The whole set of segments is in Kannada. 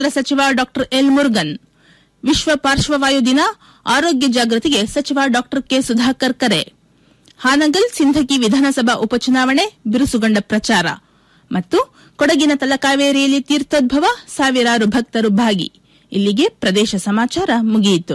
ಸಚಿವ ಡಾಕ್ಟರ್ ಎಲ್ ಮುರುಗನ್ ವಿಶ್ವ ಪಾರ್ಶ್ವವಾಯು ದಿನ ಆರೋಗ್ಯ ಜಾಗೃತಿಗೆ ಸಚಿವ ಡಾಕ್ಟರ್ ಕೆ ಸುಧಾಕರ್ ಕರೆ ಹಾನಗಲ್ ಸಿಂಧಗಿ ವಿಧಾನಸಭಾ ಉಪಚುನಾವಣೆ ಬಿರುಸುಗೊಂಡ ಪ್ರಚಾರ ಮತ್ತು ಕೊಡಗಿನ ತಲಕಾವೇರಿಯಲ್ಲಿ ತೀರ್ಥೋದ್ಭವ ಸಾವಿರಾರು ಭಕ್ತರು ಭಾಗಿ ಇಲ್ಲಿಗೆ ಪ್ರದೇಶ ಸಮಾಚಾರ ಮುಗಿಯಿತು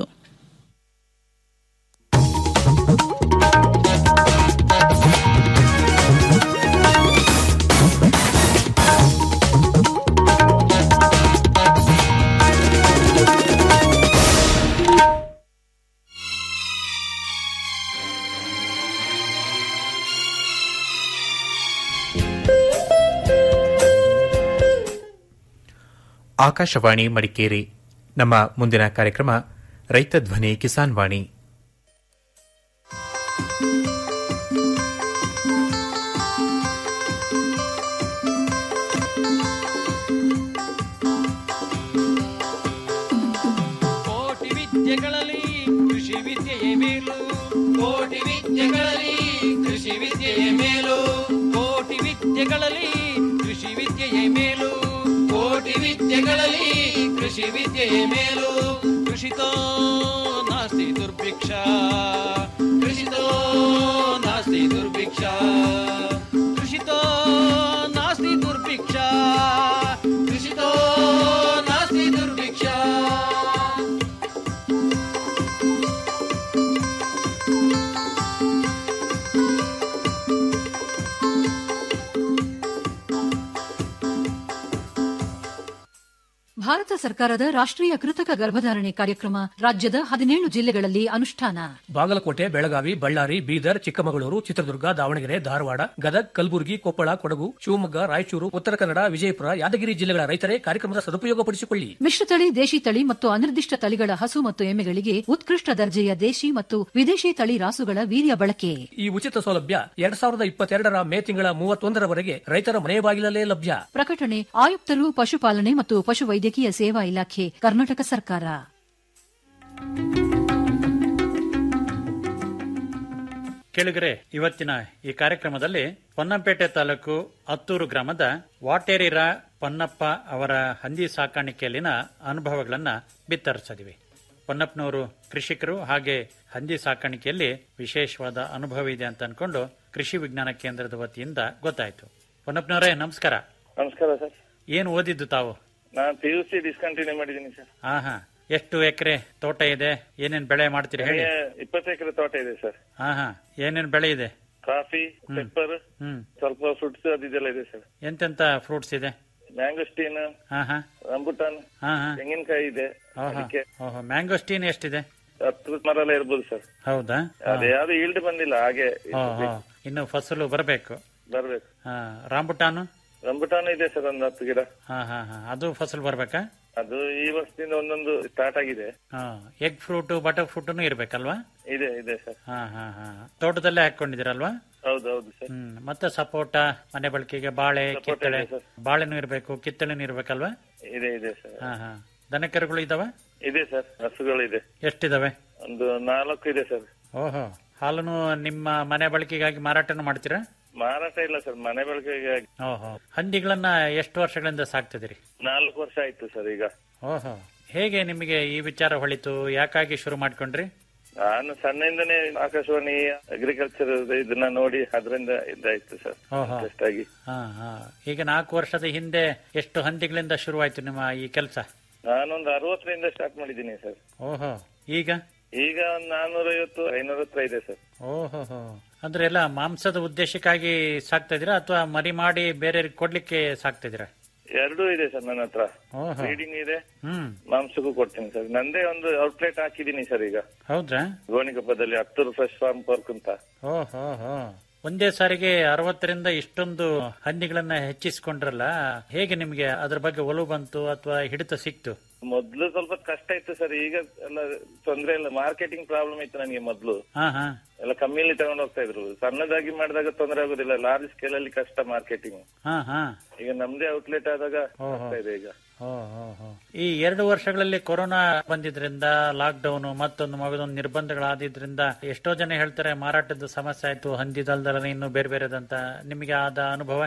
ಆಕಾಶವಾಣಿ ಮಡಿಕೇರಿ ನಮ್ಮ ಮುಂದಿನ ಕಾರ್ಯಕ್ರಮ ರೈತ ಧ್ವನಿ ಕಿಸಾನ್ ವಾಣಿ ಕೋಟಿ ವಿದ್ಯೆಗಳಲ್ಲಿ ಕೃಷಿ ವಿದ್ಯೆಯೇ ಮೇಲು ಕೋಟಿ ವಿದ್ಯೆಗಳಲ್ಲಿ ಕೃಷಿ ವಿದ್ಯೆಯೇ ಮೇಲು ಕೋಟಿ ವಿದ್ಯೆಗಳಲ್ಲಿ ಕೃಷಿ ವಿದ್ಯೆಯೇ ಮೇಲು ಕೋಟಿ ವಿದ್ಯೆಗಳಲ್ಲಿ ಕೃಷಿ ವಿದ್ಯೆಯೇ ಮೇಲು ಕೃಷಿತೋ ನಾಸ್ತಿ ದುರ್ಭಿಕ್ಷ ಕೃಷಿತೋ ನಾಸ್ತಿ ದುರ್ಭಿಕ್ಷ ಕೃಷಿತೋ ನಾಸ್ತಿ ದುರ್ಭಿಕ್ಷ ಕೃಷಿತೋ ನಾಸ್ತಿ ದುರ್ಭಿಕ್ಷ ಭಾರತ ಸರ್ಕಾರದ ರಾಷ್ಟ್ರೀಯ ಕೃತಕ ಗರ್ಭಧಾರಣೆ ಕಾರ್ಯಕ್ರಮ ರಾಜ್ಯದ ಹದಿನೇಳು ಜಿಲ್ಲೆಗಳಲ್ಲಿ ಅನುಷ್ಠಾನ ಬಾಗಲಕೋಟೆ ಬೆಳಗಾವಿ ಬಳ್ಳಾರಿ ಬೀದರ್ ಚಿಕ್ಕಮಗಳೂರು ಚಿತ್ರದುರ್ಗ ದಾವಣಗೆರೆ ಧಾರವಾಡ ಗದಗ್ ಕಲಬುರಗಿ ಕೊಪ್ಪಳ ಕೊಡಗು ಶಿವಮೊಗ್ಗ ರಾಯಚೂರು ಉತ್ತರ ಕನ್ನಡ ವಿಜಯಪುರ ಯಾದಗಿರಿ ಜಿಲ್ಲೆಗಳ ರೈತರೇ ಕಾರ್ಯಕ್ರಮದ ಸದುಪಯೋಗಪಡಿಸಿಕೊಳ್ಳಿ ಮಿಶ್ರತಳಿ ದೇಶಿ ತಳಿ ಮತ್ತು ಅನಿರ್ದಿಷ್ಟ ತಳಿಗಳ ಹಸು ಮತ್ತು ಎಮ್ಮೆಗಳಿಗೆ ಉತ್ಕೃಷ್ಟ ದರ್ಜೆಯ ದೇಶಿ ಮತ್ತು ವಿದೇಶಿ ತಳಿ ರಾಸುಗಳ ವೀರ್ಯ ಬಳಕೆ ಈ ಉಚಿತ ಸೌಲಭ್ಯ ಎರಡ್ ಸಾವಿರದ ಇಪ್ಪತ್ತೆರಡರ ಮೇ ತಿಂಗಳ ಮೂವತ್ತೊಂದರವರೆಗೆ ರೈತರ ಮನೆ ಬಾಗಿಲಲ್ಲೇ ಲಭ್ಯ ಪ್ರಕಟಣೆ ಆಯುಕ್ತರು ಪಶುಪಾಲನೆ ಮತ್ತು ಪಶುವೈದ್ಯಕೀಯ ಸೇವಾ ಇಲಾಖೆ ಕರ್ನಾಟಕ ಸರ್ಕಾರ ಕೆಳಗರೆ ಇವತ್ತಿನ ಈ ಕಾರ್ಯಕ್ರಮದಲ್ಲಿ ಪೊನ್ನಂಪೇಟೆ ತಾಲೂಕು ಹತ್ತೂರು ಗ್ರಾಮದ ವಾಟೇರಿರ ಪೊನ್ನಪ್ಪ ಅವರ ಹಂದಿ ಸಾಕಾಣಿಕೆಯಲ್ಲಿನ ಅನುಭವಗಳನ್ನ ಬಿತ್ತರಿಸಿದಿವಿ ಪೊನ್ನಪ್ಪನವರು ಕೃಷಿಕರು ಹಾಗೆ ಹಂದಿ ಸಾಕಾಣಿಕೆಯಲ್ಲಿ ವಿಶೇಷವಾದ ಅನುಭವ ಇದೆ ಅಂತ ಅನ್ಕೊಂಡು ಕೃಷಿ ವಿಜ್ಞಾನ ಕೇಂದ್ರದ ವತಿಯಿಂದ ಗೊತ್ತಾಯ್ತು ಪೊನ್ನಪ್ಪನವರೇ ನಮಸ್ಕಾರ ನಮಸ್ಕಾರ ಸರ್ ಏನು ಓದಿದ್ದು ತಾವು ನಾನು ಪಿ ಯು ಸಿ ಡಿಸ್ಕಂಟಿನ್ಯೂ ಮಾಡಿದ್ದೀನಿ ಸರ್ ಹಾ ಹಾ ಎಷ್ಟು ಎಕರೆ ತೋಟ ಇದೆ ಏನೇನ್ ಬೆಳೆ ಮಾಡ್ತೀರಿ ಹೇಳಿ ನನಗೆ ಇಪ್ಪತ್ತು ಎಕರೆ ತೋಟ ಇದೆ ಸರ್ ಹಾ ಹಾ ಏನೇನ್ ಬೆಳೆ ಇದೆ ಕಾಫಿ ಪೆಪ್ಪರ್ ಹ್ಮ್ ಸ್ವಲ್ಪ ಫ್ರೂಟ್ಸ್ ಅದೆಲ್ಲ ಇದೆ ಸರ್ ಎಂತೆಂತ ಫ್ರೂಟ್ಸ್ ಇದೆ ಮ್ಯಾಂಗೋಸ್ಟೀನ್ ಹಾ ಹಾ ರಂಬುಟಾನ್ ಹಾ ಹಾ ತೆಂಗಿನಕಾಯಿ ಇದೆ ಓಹೋ ಅದಕ್ಕೆ ಓಹೋ ಮ್ಯಾಂಗೋಸ್ಟೀನ್ ಎಷ್ಟಿದೆ ಹತ್ತು ಮರ ಎಲ್ಲ ಇರ್ಬೋದು ಸರ್ ಹೌದಾ ಅದೇ ಯಾವ್ದು ಈಲ್ಡ್ ಬಂದಿಲ್ಲ ಹಾಗೆ ಹೋ ಹೋ ಇನ್ನು ಫಸಲು ಬರಬೇಕು ಬರ್ಬೇಕು ಹಾ ರಾಂಬುಟಾನು ರಂಬುಟಾನ್ ಇದೆ ಸರ್ ಒಂದು ಹತ್ತು ಗಿಡ ಹಾ ಹಾ ಹಾ ಅದು ಫಸಲು ಬರ್ಬೇಕಾ ಅದು ಈ ವರ್ಷದಿಂದ ಒಂದೊಂದು ಸ್ಟಾರ್ಟ್ ಆಗಿದೆ ಹಾ ಎಗ್ ಫ್ರೂಟ್ ಬಟರ್ ಫ್ರೂಟ್ನು ಇರ್ಬೇಕಲ್ವಾ ಇದೆ ಇದೆ ಸರ್ ಹಾ ಹಾ ಹಾ ತೋಟದಲ್ಲೇ ಹಾಕೊಂಡಿದ್ದೀರಲ್ವಾ ಹೌದು ಹೌದು ಸರ್ ಹ್ಮ್ ಮತ್ತೆ ಸಪೋಟ ಮನೆ ಬಳಕೆಗೆ ಬಾಳೆ ಸಪೋಟ ಕಿತ್ತಳೆ ಇದೆ ಸರ್. ಬಾಳೆನೂ ಇರ್ಬೇಕು ಕಿತ್ತಳೆನೂ ಇರ್ಬೇಕಲ್ವಾ ಇದೆ ಇದೆ ಸರ್ ಹಾ ಹಾ ದನಕರುಗಳು ಇದಾವ ಇದೆ ಸರ್ ಹಸುಗಳಿದೆ ಎಷ್ಟಿದಾವೆ ಒಂದು ನಾಲ್ಕು ಇದೆ ಸರ್ ಓಹೋ ಹಾಲನ್ನು ನಿಮ್ಮ ಮನೆ ಬಳಕೆಗಾಗಿ ಮಾರಾಟನೂ ಮಾಡ್ತೀರಾ ಮಾರಾಟ ಇಲ್ಲ ಸರ್ ಮನೆ ಬಳಕೆಗೆ ಓಹೋ ಹಂದಿಗಳನ್ನ ಎಷ್ಟು ವರ್ಷಗಳಿಂದ ಸಾಕ್ತಿದ್ದೀರಿ ನಾಲ್ಕು ವರ್ಷ ಆಯ್ತು ಸರ್ ಈಗ ಓಹೋ ಹೇಗೆ ನಿಮಗೆ ಈ ವಿಚಾರ ಹೊಳಿತು ಯಾಕಾಗಿ ಶುರು ಮಾಡ್ಕೊಂಡ್ರಿ ನಾನು ಸಣ್ಣಿಂದನೇ ಆಕಾಶವಾಣಿ ಅಗ್ರಿಕಲ್ಚರ್ ಇದನ್ನ ನೋಡಿ ಅದರಿಂದ ಇದಾಯ್ತು ಸರ್ ಓಹೋ ಇಂಟ್ರೆಸ್ಟ್ ಆಗಿ ಹಾ ಹಾ ಈಗ ನಾಲ್ಕು ವರ್ಷದ ಹಿಂದೆ ಎಷ್ಟು ಹಂದಿಗಳಿಂದ ಶುರುವಾಯ್ತು ನಿಮ್ಮ ಈ ಕೆಲಸ ನಾನೊಂದು ಅರವತ್ತರಿಂದ ಸ್ಟಾರ್ಟ್ ಮಾಡಿದ್ದೀನಿ ಸರ್ ಓಹೋ ಈಗ ಈಗ ಒಂದು ನಾನ್ನೂರ ಐವತ್ತು ಐನೂರ ಹತ್ರ ಇದೆ ಸರ್ ಓಹೋ ಹೋ ಅಂದ್ರೆ ಎಲ್ಲ ಮಾಂಸದ ಉದ್ದೇಶಕ್ಕಾಗಿ ಸಾಕ್ತಾ ಇದೀರಾ ಅಥವಾ ಮರಿ ಮಾಡಿ ಬೇರೆಯವ್ರಿಗೆ ಕೊಡ್ಲಿಕ್ಕೆ ಸಾಕ್ತಾ ಇದೀರಾ ಎರಡೂ ಇದೆ ಸರ್ ನನ್ನ ಹತ್ರ ಓಹೋ ಬ್ರೀಡಿಂಗ್ ಇದೆ ಹ್ಮ್ ಮಾಂಸಕ್ಕೂ ಕೊಡ್ತೀನಿ ಸರ್ ನಂದೇ ಒಂದು ಔಟ್ಲೆಟ್ ಹಾಕಿದ್ದೀನಿ ಸರ್ ಈಗ ಹೌದ್ರಾ ಗೋಣಿಕೊಪ್ಪದಲ್ಲಿ ಹತ್ತೂರು ಫ್ರೆಶ್ ಫಾರ್ಮ್ ಪಾರ್ಕ್ ಅಂತ ಓಹೋ ಹೋ ಒಂದೇ ಸಾರಿಗೆ ಅರವತ್ತರಿಂದ ಇಷ್ಟೊಂದು ಹಂದಿಗಳನ್ನ ಹೆಚ್ಚಿಸ್ಕೊಂಡ್ರಲ್ಲ ಹೇಗೆ ನಿಮ್ಗೆ ಅದ್ರ ಬಗ್ಗೆ ಒಲವು ಬಂತು ಅಥವಾ ಹಿಡಿತ ಸಿಕ್ತು ಮೊದ್ಲು ಸ್ವಲ್ಪ ಕಷ್ಟ ಇತ್ತು ಸರ್ ಈಗ ಎಲ್ಲ ತೊಂದ್ರೆ ಇಲ್ಲ ಮಾರ್ಕೆಟಿಂಗ್ ಪ್ರಾಬ್ಲಮ್ ಇತ್ತು ನನಗೆ ಮೊದ್ಲು ಹಾ ಹಾ ಎಲ್ಲ ಕಮ್ಮಿಯಲ್ಲಿ ತಗೊಂಡು ಹೋಗ್ತಾ ಇದ್ರು ಸಣ್ಣದಾಗಿ ಮಾಡಿದಾಗ ತೊಂದರೆ ಆಗುದಿಲ್ಲ ಲಾರ್ಜ್ ಸ್ಕೇಲ್ ಅಲ್ಲಿ ಕಷ್ಟ ಮಾರ್ಕೆಟಿಂಗ್ ಹಾ ಹಾ ಈಗ ನಮ್ದೇ ಔಟ್ಲೆಟ್ ಆದಾಗ ಓಹೋ. ಆಗ್ತಾ ಇದೆ ಈಗ ಹೋ, ಹೋ, ಹೋ. ಈ ಎರಡು ವರ್ಷಗಳಲ್ಲಿ ಕೊರೋನಾ ಬಂದಿದ್ರಿಂದ ಲಾಕ್ ಡೌನ್ ಮತ್ತೊಂದು ಮಗದೊಂದು ನಿರ್ಬಂಧಗಳಾದಿದ್ರಿಂದ ಎಷ್ಟೋ ಜನ ಹೇಳ್ತಾರೆ ಮಾರಾಟದ ಸಮಸ್ಯೆ ಆಯ್ತು ಹಂದಿದಲ್ದಲ್ಲ ಇನ್ನು ಬೇರೆ ಬೇರೆದಂತ ನಿಮಗೆ ಆದ ಅನುಭವ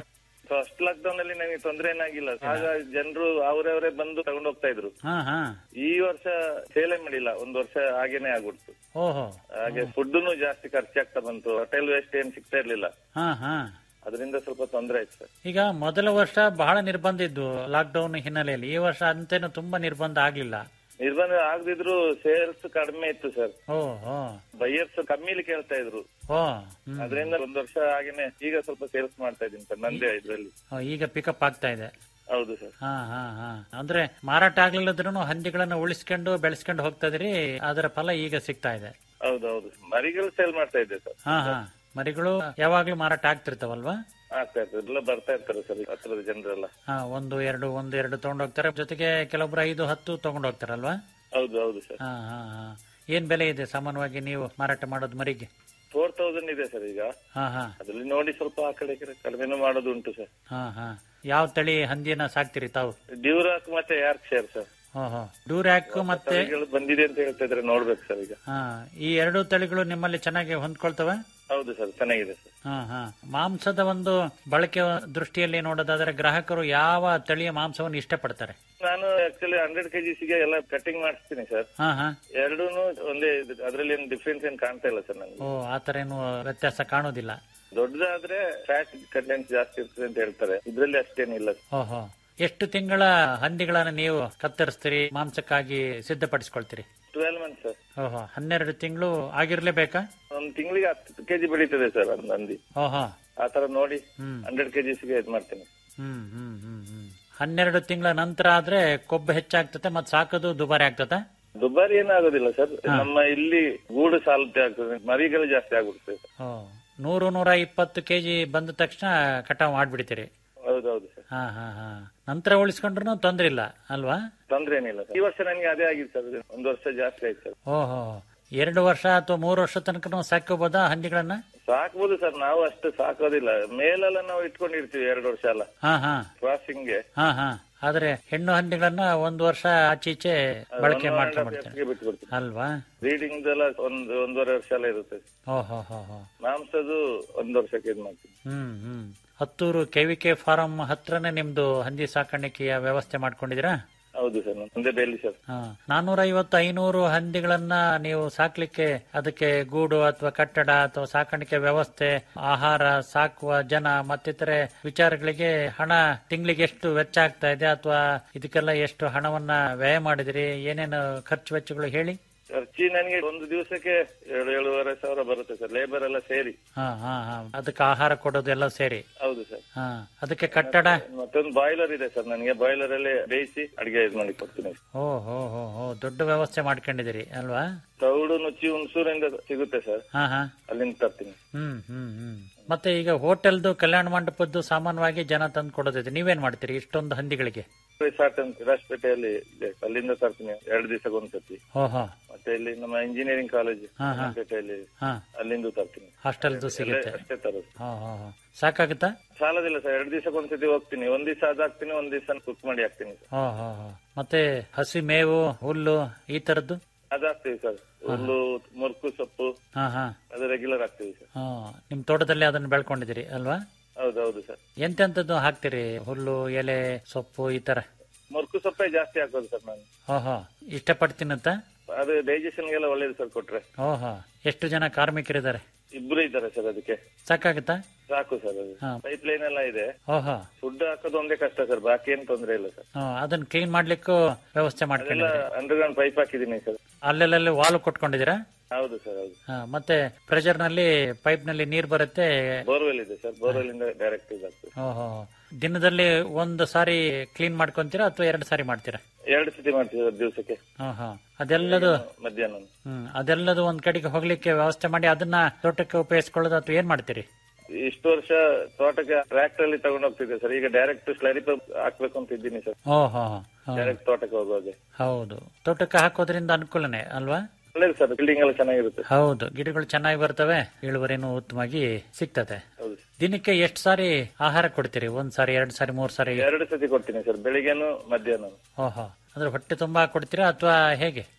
ಫಸ್ಟ್ ಲಾಕ್ ಡೌನ್ ಅಲ್ಲಿ ನನಗೆ ತೊಂದರೆ ಏನಾಗಿಲ್ಲ ಆಗ ಜನರು ಅವರವರೇ ಬಂದು ತಗೊಂಡು ಹೋಗ್ತಾ ಇದ್ರು ಹಾ ಹಾ ಈ ವರ್ಷ ಸೇಲೆ ಮಾಡಿಲ್ಲ ಒಂದ್ ವರ್ಷ ಹಾಗೇನೆ ಆಗ್ಬಿಡ್ತು ಓಹೋ ಹಾಗೆ ಫುಡ್ನು ಜಾಸ್ತಿ ಖರ್ಚಾಗ್ತಾ ಬಂತು ಹೋಟೆಲ್ ವೇಸ್ಟ್ ಏನ್ ಸಿಗ್ತಾ ಇರ್ಲಿಲ್ಲ ಹಾ ಹಾ ಅದರಿಂದ ಸ್ವಲ್ಪ ತೊಂದರೆ ಆಯ್ತು ಸರ್ ಈಗ ಮೊದಲ ವರ್ಷ ಬಹಳ ನಿರ್ಬಂಧ ಇದ್ದು ಲಾಕ್ಡೌನ್ ಹಿನ್ನೆಲೆಯಲ್ಲಿ ಈ ವರ್ಷ ಅಂತೇನು ತುಂಬಾ ನಿರ್ಬಂಧ ಆಗ್ಲಿಲ್ಲ ನಿರ್ಬಂಧ ಆಗದಿದ್ರು ಸೇಲ್ಸ್ ಕಡಿಮೆ ಇತ್ತು ಸರ್ ಓ ಹೋ ಬೈಯರ್ಸ್ ಕಮ್ಮಿಲಿ ಕೇಳ್ತಾ ಇದ್ರು ಓ ಹ್ಮ್. ಅದರಿಂದ ಒಂದ್ ವರ್ಷ ಹಾಗೇನೆ ಈಗ ಸ್ವಲ್ಪ ಸೇಲ್ಸ್ ಮಾಡ್ತಾ ಇದೀನಿ ಸರ್ ನಂದೇ ಇದ್ರಲ್ಲಿ ಓ, ಈಗ ಪಿಕಪ್ ಆಗ್ತಾ ಇದೆ ಹೌದು ಸರ್ ಹಾ ಹಾ ಹಾ ಅಂದ್ರೆ ಮಾರಾಟ ಆಗ್ಲಿಲ್ಲದ್ರೂ ಹಂದಿಗಳನ್ನ ಉಳಿಸ್ಕೊಂಡು ಬೆಳೆಸ್ಕೊಂಡು ಹೋಗ್ತಾ ಇದ್ರಿ ಅದರ ಫಲ ಈಗ ಸಿಗ್ತಾ ಇದೆ ಹೌದೌದು ಮರಿಗಳು ಸೇಲ್ ಮಾಡ್ತಾ ಇದ್ದೆ ಸರ್ ಹಾ ಹಾ ಮರಿಗಳು ಯಾವಾಗ್ಲೂ ಮಾರಾಟ ಆಗ್ತಿರ್ತಾವಲ್ವಾ ಆಗ್ತಾ ಇರ್ತದೆ ಎಲ್ಲ ಬರ್ತಾ ಇರ್ತಾರೆ ಸರ್ ಹತ್ರದ ಜನರೆಲ್ಲ ಹಾ ಒಂದು ಎರಡು ಒಂದು ಎರಡು ತಗೊಂಡೋಗ್ತಾರೆ ಜೊತೆಗೆ ಕೆಲವೊಬ್ರು ಐದು ಹತ್ತು ತಗೊಂಡೋಗ್ತಾರಲ್ವಾ ಹೌದು ಹೌದು ಸರ್ ಹಾ ಹಾ ಹಾ ಏನ್ ಬೆಲೆ ಇದೆ ಸಾಮಾನ್ಯವಾಗಿ ನೀವು ಮಾರಾಟ ಮಾಡೋದು ಮರಿಗೆ ಫೋರ್ ತೌಸಂಡ್ ಇದೆ ಸರ್ ಈಗ ಹಾ ಹಾ ಅದ್ರಲ್ಲಿ ನೋಡಿ ಸ್ವಲ್ಪ ಆ ಕಡೆ ಈ ಕಡೆ ಕಡಿಮೆನೂ ಮಾಡೋದು ಉಂಟು ಸರ್ ಹಾ ಹಾ ಯಾವ ತಳಿ ಹಂದಿಯನ್ನ ಸಾಕ್ತಿರಿ ತಾವು ಡ್ಯೂರಾಕ್ ಮತ್ತೆ ಯಾರ್ಕ್ ಶೇರ್ ಸರ್ ಹೋ ಹೋ ಡೂರ್ಯಾಕ್ ಮತ್ತೆ ತಳಿಗಳು ಬಂದಿದೆ ಅಂತ ಹೇಳ್ತಾ ಇದ್ರೆ ನೋಡ್ಬೇಕು ಸರ್ ಈಗ ಹಾ ಈ ಎರಡು ತಳಿಗಳು ನಿಮ್ಮಲ್ಲಿ ಚೆನ್ನಾಗಿ ಹೊಂದ್ಕೊಳ್ತವೆ ಹೌದು ಸರ್ ಚೆನ್ನಾಗಿದೆ ಸರ್ ಹಾ ಹಾ ಮಾಂಸದ ಒಂದು ಬಳಕೆ ದೃಷ್ಟಿಯಲ್ಲಿ ನೋಡೋದಾದ್ರೆ ಗ್ರಾಹಕರು ಯಾವ ತಳಿಯ ಮಾಂಸವನ್ನು ಇಷ್ಟಪಡ್ತಾರೆ ನಾನು ಆಕ್ಚುಲಿ ಹಂಡ್ರೆಡ್ ಕೆಜಿಸಿಗೆ ಎಲ್ಲ ಕಟಿಂಗ್ ಮಾಡಿಸ್ತೀನಿ ಸರ್ ಹಾ ಹಾ ಎರಡೂ ಒಂದೇ ಇದು- ಅದ್ರಲ್ಲಿ ಏನು ಡಿಫ್ರೆನ್ಸ್ ಏನ್ ಕಾಣ್ತಾ ಇಲ್ಲ ಸರ್ ನನಗೆ ಓ ಆತರ ಏನು ವ್ಯತ್ಯಾಸ ಕಾಣೋದಿಲ್ಲ ದೊಡ್ಡದಾದ್ರೆ ಫ್ಯಾಟ್ ಕಂಟೆಂಟ್ ಜಾಸ್ತಿ ಇರ್ತದೆ ಅಂತ ಹೇಳ್ತಾರೆ ಇದ್ರಲ್ಲಿ ಅಷ್ಟೇನಿಲ್ಲ ಓಹೋ ಎಷ್ಟು ತಿಂಗಳ ಹಂದಿಗಳನ್ನ ನೀವು ಕತ್ತರಿಸ್ತೀರಿ ಮಾಂಸಕ್ಕಾಗಿ ಸಿದ್ಧಪಡಿಸ್ಕೊಳ್ತೀರಿ ಟ್ವೆಲ್ ಮಂತ್ ಸರ್ ಓಹೋ ಹನ್ನೆರಡು ತಿಂಗಳು ಆಗಿರ್ಲೇಬೇಕಾ ಒಂದ್ ತಿಂಗಳಿಗೆ ಹತ್ತು ಕೆಜಿ ಬೆಳೀತದೆ ಸರ್ ಒಂದ್ ಹಂದಿ ಓಹೋ ಆ ತರ ನೋಡಿ ಹ್ಮ್ ಹಂಡ್ರೆಡ್ ಕೆಜಿಸ್ಗೆ ಇದ್ ಮಾಡ್ತೀನಿ ಹ್ಮ್ ಹ್ಮ್ ಹ್ಮ್ ಹ್ಮ್ ಹನ್ನೆರಡು ತಿಂಗಳ ನಂತರ ಆದ್ರೆ ಕೊಬ್ಬು ಹೆಚ್ಚಾಗ್ತತೆ ಮತ್ ಸಾಕೋದು ದುಬಾರಿ ಆಗ್ತತೆ ದುಬಾರಿ ಏನಾಗೋದಿಲ್ಲ ಸರ್ ನಮ್ಮ ಇಲ್ಲಿ ಗೂಡು ಸಾಲತೆ ಆಗ್ತದೆ ಮರಿಗಳು ಜಾಸ್ತಿ ಆಗ್ಬಿಡ್ತದೆ ಸರ್ ಓ ನೂರು ನೂರ ಇಪ್ಪತ್ತು ಕೆಜಿ ಬಂದ ತಕ್ಷಣ ಕಟಾವ್ ಮಾಡ್ಬಿಡ್ತೀರಿ ಹೌದೌದು ಸರ್ ಹಾ ಹಾ ಹಾ ನಂತರ ಉಳಿಸ್ಕೊಂಡ್ರು ತೊಂದ್ರೆ ಇಲ್ಲ ಅಲ್ವಾ ತೊಂದ್ರೆ ಏನಿಲ್ಲ ಸರ್ ಈ ವರ್ಷ ನನಗೆ ಅದೇ ಆಗಿದೆ ಸರ್ ಒಂದ್ ವರ್ಷ ಜಾಸ್ತಿ ಆಯ್ತು ಸರ್ ಓಹೋ ಎರಡು ವರ್ಷ ಅಥವಾ ಮೂರು ವರ್ಷ ತನಕ ಸಾಕೋಬೋದಾ ಹಂದಿಗಳನ್ನ ಸಾಕ್ಬೋದು ಸರ್ ನಾವು ಅಷ್ಟು ಸಾಕೋದಿಲ್ಲ ಮೇಲೆಲ್ಲ ನಾವು ಇಟ್ಕೊಂಡಿರ್ತೀವಿ ಎರಡು ವರ್ಷ ಎಲ್ಲ ಹಾ ಹಾ ಕ್ರಾಸಿಂಗ್ಗೆ ಹಾ ಹಾ ಆದ್ರೆ ಹೆಣ್ಣು ಹಂದಿಗಳನ್ನ ಒಂದು ವರ್ಷ ಆಚೆ ಈಚೆ ಬಳಕೆ ಮಾಡ್ಕೊಂಡ್ಬಿಡ್ತಾರೆ ಬಿಟ್ಬಿಡ್ತೀವಿ ಅಲ್ವಾ ಬ್ರೀಡಿಂಗ್ ಎಲ್ಲ ಒಂದ್ ಒಂದೂವರೆ ವರ್ಷ ಎಲ್ಲ ಇರುತ್ತೆ ಓಹೋ ಹೋ ಹೋ ಮಾಂಸದು ಒಂದ್ ವರ್ಷಕ್ಕೆ ಇದ್ ಮಾಡ್ತೀವಿ ಹ್ಮ್ ಹ್ಮ್ ಹತ್ತೂರು ಕೆವಿಕೆ ಫಾರಂ ಹತ್ರನೇ ನಿಮ್ದು ಹಂದಿ ಸಾಕಾಣಿಕೆಯ ವ್ಯವಸ್ಥೆ ಮಾಡ್ಕೊಂಡಿದ್ದೀರಾ ಹೌದು ಸರ್ ಮುಂದೆ ಡೈಲಿ ಸರ್ ಹಾ ನಾನೂರ ಐವತ್ತು ಐನೂರು ಹಂದಿಗಳನ್ನ ನೀವು ಸಾಕ್ಲಿಕ್ಕೆ ಅದಕ್ಕೆ ಗೂಡು ಅಥವಾ ಕಟ್ಟಡ ಅಥವಾ ಸಾಕಾಣಿಕೆ ವ್ಯವಸ್ಥೆ ಆಹಾರ ಸಾಕುವ ಜನ ಮತ್ತಿತರೆ ವಿಚಾರಗಳಿಗೆ ಹಣ ತಿಂಗಳಿಗೆ ಎಷ್ಟು ವೆಚ್ಚ ಆಗ್ತಾ ಇದೆ ಅಥವಾ ಇದಕ್ಕೆಲ್ಲ ಎಷ್ಟು ಹಣವನ್ನ ವ್ಯಯ ಮಾಡಿದಿರಿ ಏನೇನು ಖರ್ಚು ವೆಚ್ಚಗಳು ಹೇಳಿ ಖರ್ಚಿ ನನಗೆ ಒಂದು ದಿವಸಕ್ಕೆ ಏಳು ಏಳುವರೆ ಸಾವಿರ ಬರುತ್ತೆ ಸರ್ ಲೇಬರ್ ಎಲ್ಲ ಸೇರಿ ಹಾ ಹಾ ಹಾ ಅದಕ್ಕೆ ಆಹಾರ ಕೊಡೋದು ಎಲ್ಲ ಸೇರಿ ಹೌದು ಸರ್ ಹಾ ಅದಕ್ಕೆ ಕಟ್ಟಡ ಮತ್ತೊಂದು ಬಾಯ್ಲರ್ ಇದೆ ಸರ್ ನನಗೆ ಬಾಯ್ಲರ್ ಅಲ್ಲೇ ಬೇಯಿಸಿ ಅಡಿಗೆ ಇದು ಮಾಡಿ ಕೊಡ್ತೀನಿ ಓ ಹೋ ಹೋ ಹೋ ದೊಡ್ಡ ವ್ಯವಸ್ಥೆ ಮಾಡ್ಕೊಂಡಿದ್ದೀರಿ ಅಲ್ವಾ ತೌಡು ನುಚ್ಚಿ ಹುಣಸೂರಿಂದ ಸಿಗುತ್ತೆ ಸರ್ ಹಾ ಹಾ ಅಲ್ಲಿಂದ ತರ್ತೀನಿ ಹ್ಮ್ ಹ್ಮ್ ಹ್ಮ್ ಮತ್ತೆ ಈಗ ಹೋಟೆಲ್ದು ಕಲ್ಯಾಣ ಮಂಟಪದ್ದು ಸಾಮಾನ್ಯವಾಗಿ ಜನ ತಂದು ಕೊಡೋದಿದೆ ನೀವೇನ್ ಮಾಡ್ತೀರಿ ಇಷ್ಟೊಂದು ಹಂದಿಗಳಿಗೆ ರಿಸಾರ್ಟ್ ಅಂತ ರಾಜಪೇಟೆಯಲ್ಲಿ ಇದೆ ಅಲ್ಲಿಂದ ತರ್ತೀನಿ ಎರಡು ದಿವಸಕ್ಕೆ ಒಂದ್ಸತಿ ಓಹೋ ಮತ್ತೆ ಇಲ್ಲಿ ನಮ್ಮ ಇಂಜಿನಿಯರಿಂಗ್ ಕಾಲೇಜ್ ಹಾ, ಹಾ. ಪೇಟೆಯಲ್ಲಿ ಹಾ ಅಲ್ಲಿಂದ ತರ್ತೀನಿ ಹಾಸ್ಟೆಲ್ದು ಸಿಗುತ್ತೆ ಅಷ್ಟೇ ತರೋದು ಹೋ ಹೋ ಹೋ. ಸಾಕಾಗುತ್ತಾ ಸಾಲದಿಲ್ಲ ಸರ್ ಎರಡು ದಿವಸಕ್ಕೆ ಒಂದ್ಸತಿ ಹೋಗ್ತೀನಿ ಒಂದ್ ದಿವಸ ಅದಾಕ್ತೀನಿ ಒಂದ್ ದಿವಸ ಕುಕ್ ಮಾಡಿ ಹಾಕ್ತೀನಿ ಸರ್ ಹೋ ಹೋ ಹೋ. ಮತ್ತೆ ಹಸಿ ಮೇವು ಹುಲ್ಲು ಈ ತರದ್ದು ಅದಾಕ್ತೀವಿ ಸರ್ ಹುಲ್ಲು ಮುರ್ಕು ಸೊಪ್ಪು ಹಾ ಹಾ ಅದು ರೆಗ್ಯುಲರ್ ಆಗ್ತೀವಿ ಸರ್ ಹಾ ನಿಮ್ ತೋಟದಲ್ಲಿ ಅದನ್ನ ಬೆಳ್ಕೊಂಡಿದ್ದೀರಿ ಅಲ್ವಾ ಹೌದೌದು ಸರ್ ಎಂತೆಂತದ್ದು ಹಾಕ್ತೀರಿ ಹುಲ್ಲು ಎಲೆ ಸೊಪ್ಪು ಈ ತರ ಮುರ್ಕು ಸೊಪ್ಪೇ ಜಾಸ್ತಿ ಹಾಕೋದು ಸರ್ ನಾನು ಓಹೋ ಇಷ್ಟಪಟ್ಟು ತಿನ್ನುತ್ತಾ ಅದು ಡೈಜೆಷನ್ಗೆಲ್ಲ ಒಳ್ಳೇದು ಸರ್ ಕೊಟ್ರೆ ಓಹೋ ಎಷ್ಟು ಜನ ಕಾರ್ಮಿಕರಿದ್ದಾರೆ ಇಬ್ರು ಇದ್ದಾರೆ ಸರ್ ಅದಕ್ಕೆ ಸಾಕಾಗುತ್ತಾ ಸಾಕು ಸರ್ ಅದು ಹಾ. ಪೈಪ್ ಲೈನ್ ಎಲ್ಲ ಇದೆ ಓಹೋ ಫುಡ್ ಹಾಕೋದು ಒಂದೇ ಕಷ್ಟ ಸರ್ ಬಾಕಿ ಏನ್ ತೊಂದ್ರೆ ಇಲ್ಲ ಸರ್ ಹಾ, ಅದನ್ನ ಕ್ಲೀನ್ ಮಾಡ್ಲಿಕ್ಕೂ ವ್ಯವಸ್ಥೆ ಎಲ್ಲ ಮಾಡ್ಕೊಂಡಿದ್ದೀರಿ ಅಂಡರ್ಗ್ರೌಂಡ್ ಪೈಪ್ ಹಾಕಿದೀನಿ ಸರ್ ಅಲ್ಲೆಲ್ಲ ವಾಲ್ ಕೊಟ್ಕೊಂಡಿದ್ದೀರಾ ಹೌದು ಸರ್ ಹೌದು ಹಾ, ಮತ್ತೆ ಪ್ರೆಷರ್ ನಲ್ಲಿ ಪೈಪ್ ನಲ್ಲಿ ನೀರ್ ಬರುತ್ತೆ ಬೋರ್ವೆಲ್ ಇದೆ ಸರ್ ಬೋರ್ವೆಲ್ ಇಂದ ಡೈರೆಕ್ಟ್ ಇದಾಗ್ತದೆ ಓಹೋ ದಿನದಲ್ಲಿ ಒಂದು ಸಾರಿ ಕ್ಲೀನ್ ಮಾಡ್ಕೊಂತೀರಾ ಅಥವಾ ಎರಡು ಸಾರಿ ಮಾಡ್ತೀರಾ ಎರಡು ಸತಿ ಮಾಡ್ತೀವಿ ಸರ್ ದಿವಸಕ್ಕೆ ಓಹೋ ಅದೆಲ್ಲದು ಮಧ್ಯಾಹ್ನ ಹ್ಮ್ ಅದೆಲ್ಲದು ಒಂದ್ ಕಡೆಗೆ ಹೋಗ್ಲಿಕ್ಕೆ ವ್ಯವಸ್ಥೆ ಮಾಡಿ ಅದನ್ನ ತೋಟಕ್ಕೆ ಉಪಯೋಗಿಸ್ಕೊಳ್ಳೋದು ಅಥವಾ ಏನ್ ಮಾಡ್ತೀರಿ ಇಷ್ಟು ವರ್ಷ ತೋಟಕ್ಕೆ ಟ್ರ್ಯಾಕ್ಟರ್ ಅಲ್ಲಿ ತಗೊಂಡು ಹೋಗ್ತಿದ್ದೆ ಸರ್ ಈಗ ಡೈರೆಕ್ಟ್ ಸ್ಲರಿ ಪಂಪ್ ಹಾಕ್ಬೇಕು ಅಂತ ಇದ್ದೀನಿ ಸರ್ ಓಹೋ ಹೋ. ಡೈರೆಕ್ಟ್ ತೋಟಕ್ಕೆ ಹೋಗೋದೆ ಹೌದು ತೋಟಕ್ಕೆ ಹಾಕೋದ್ರಿಂದ ಅನುಕೂಲನೇ ಅಲ್ವಾ ಒಳ್ಳೇದು ಸರ್ ಬಿಲ್ಡಿಂಗ್ ಎಲ್ಲ ಚೆನ್ನಾಗಿರುತ್ತೆ ಹೌದು ಗಿಡಗಳು ಚೆನ್ನಾಗಿ ಬರ್ತವೆ ಇಳುವರಿನೂ ಉತ್ತಮವಾಗಿ ಸಿಗ್ತದೆ ಹೌದು ದಿನಕ್ಕೆ ಎಷ್ಟು ಸಾರಿ ಆಹಾರ ಕೊಡ್ತೀರಿ ಒಂದ್ ಸಾರಿ ಎರಡ್ ಸಾರಿ ಮೂರ್ ಸಾರಿ ಎರಡು ಸತಿ ಕೊಡ್ತೀನಿ ಸರ್ ಬೆಳಿಗ್ಗೆನು ಮಧ್ಯಾಹ್ನ ಓಹೋ ಅಂದ್ರೆ ಹೊಟ್ಟೆ ತುಂಬಾ ಕೊಡ್ತೀರಾ ಅಥವಾ ಹೇಗೆ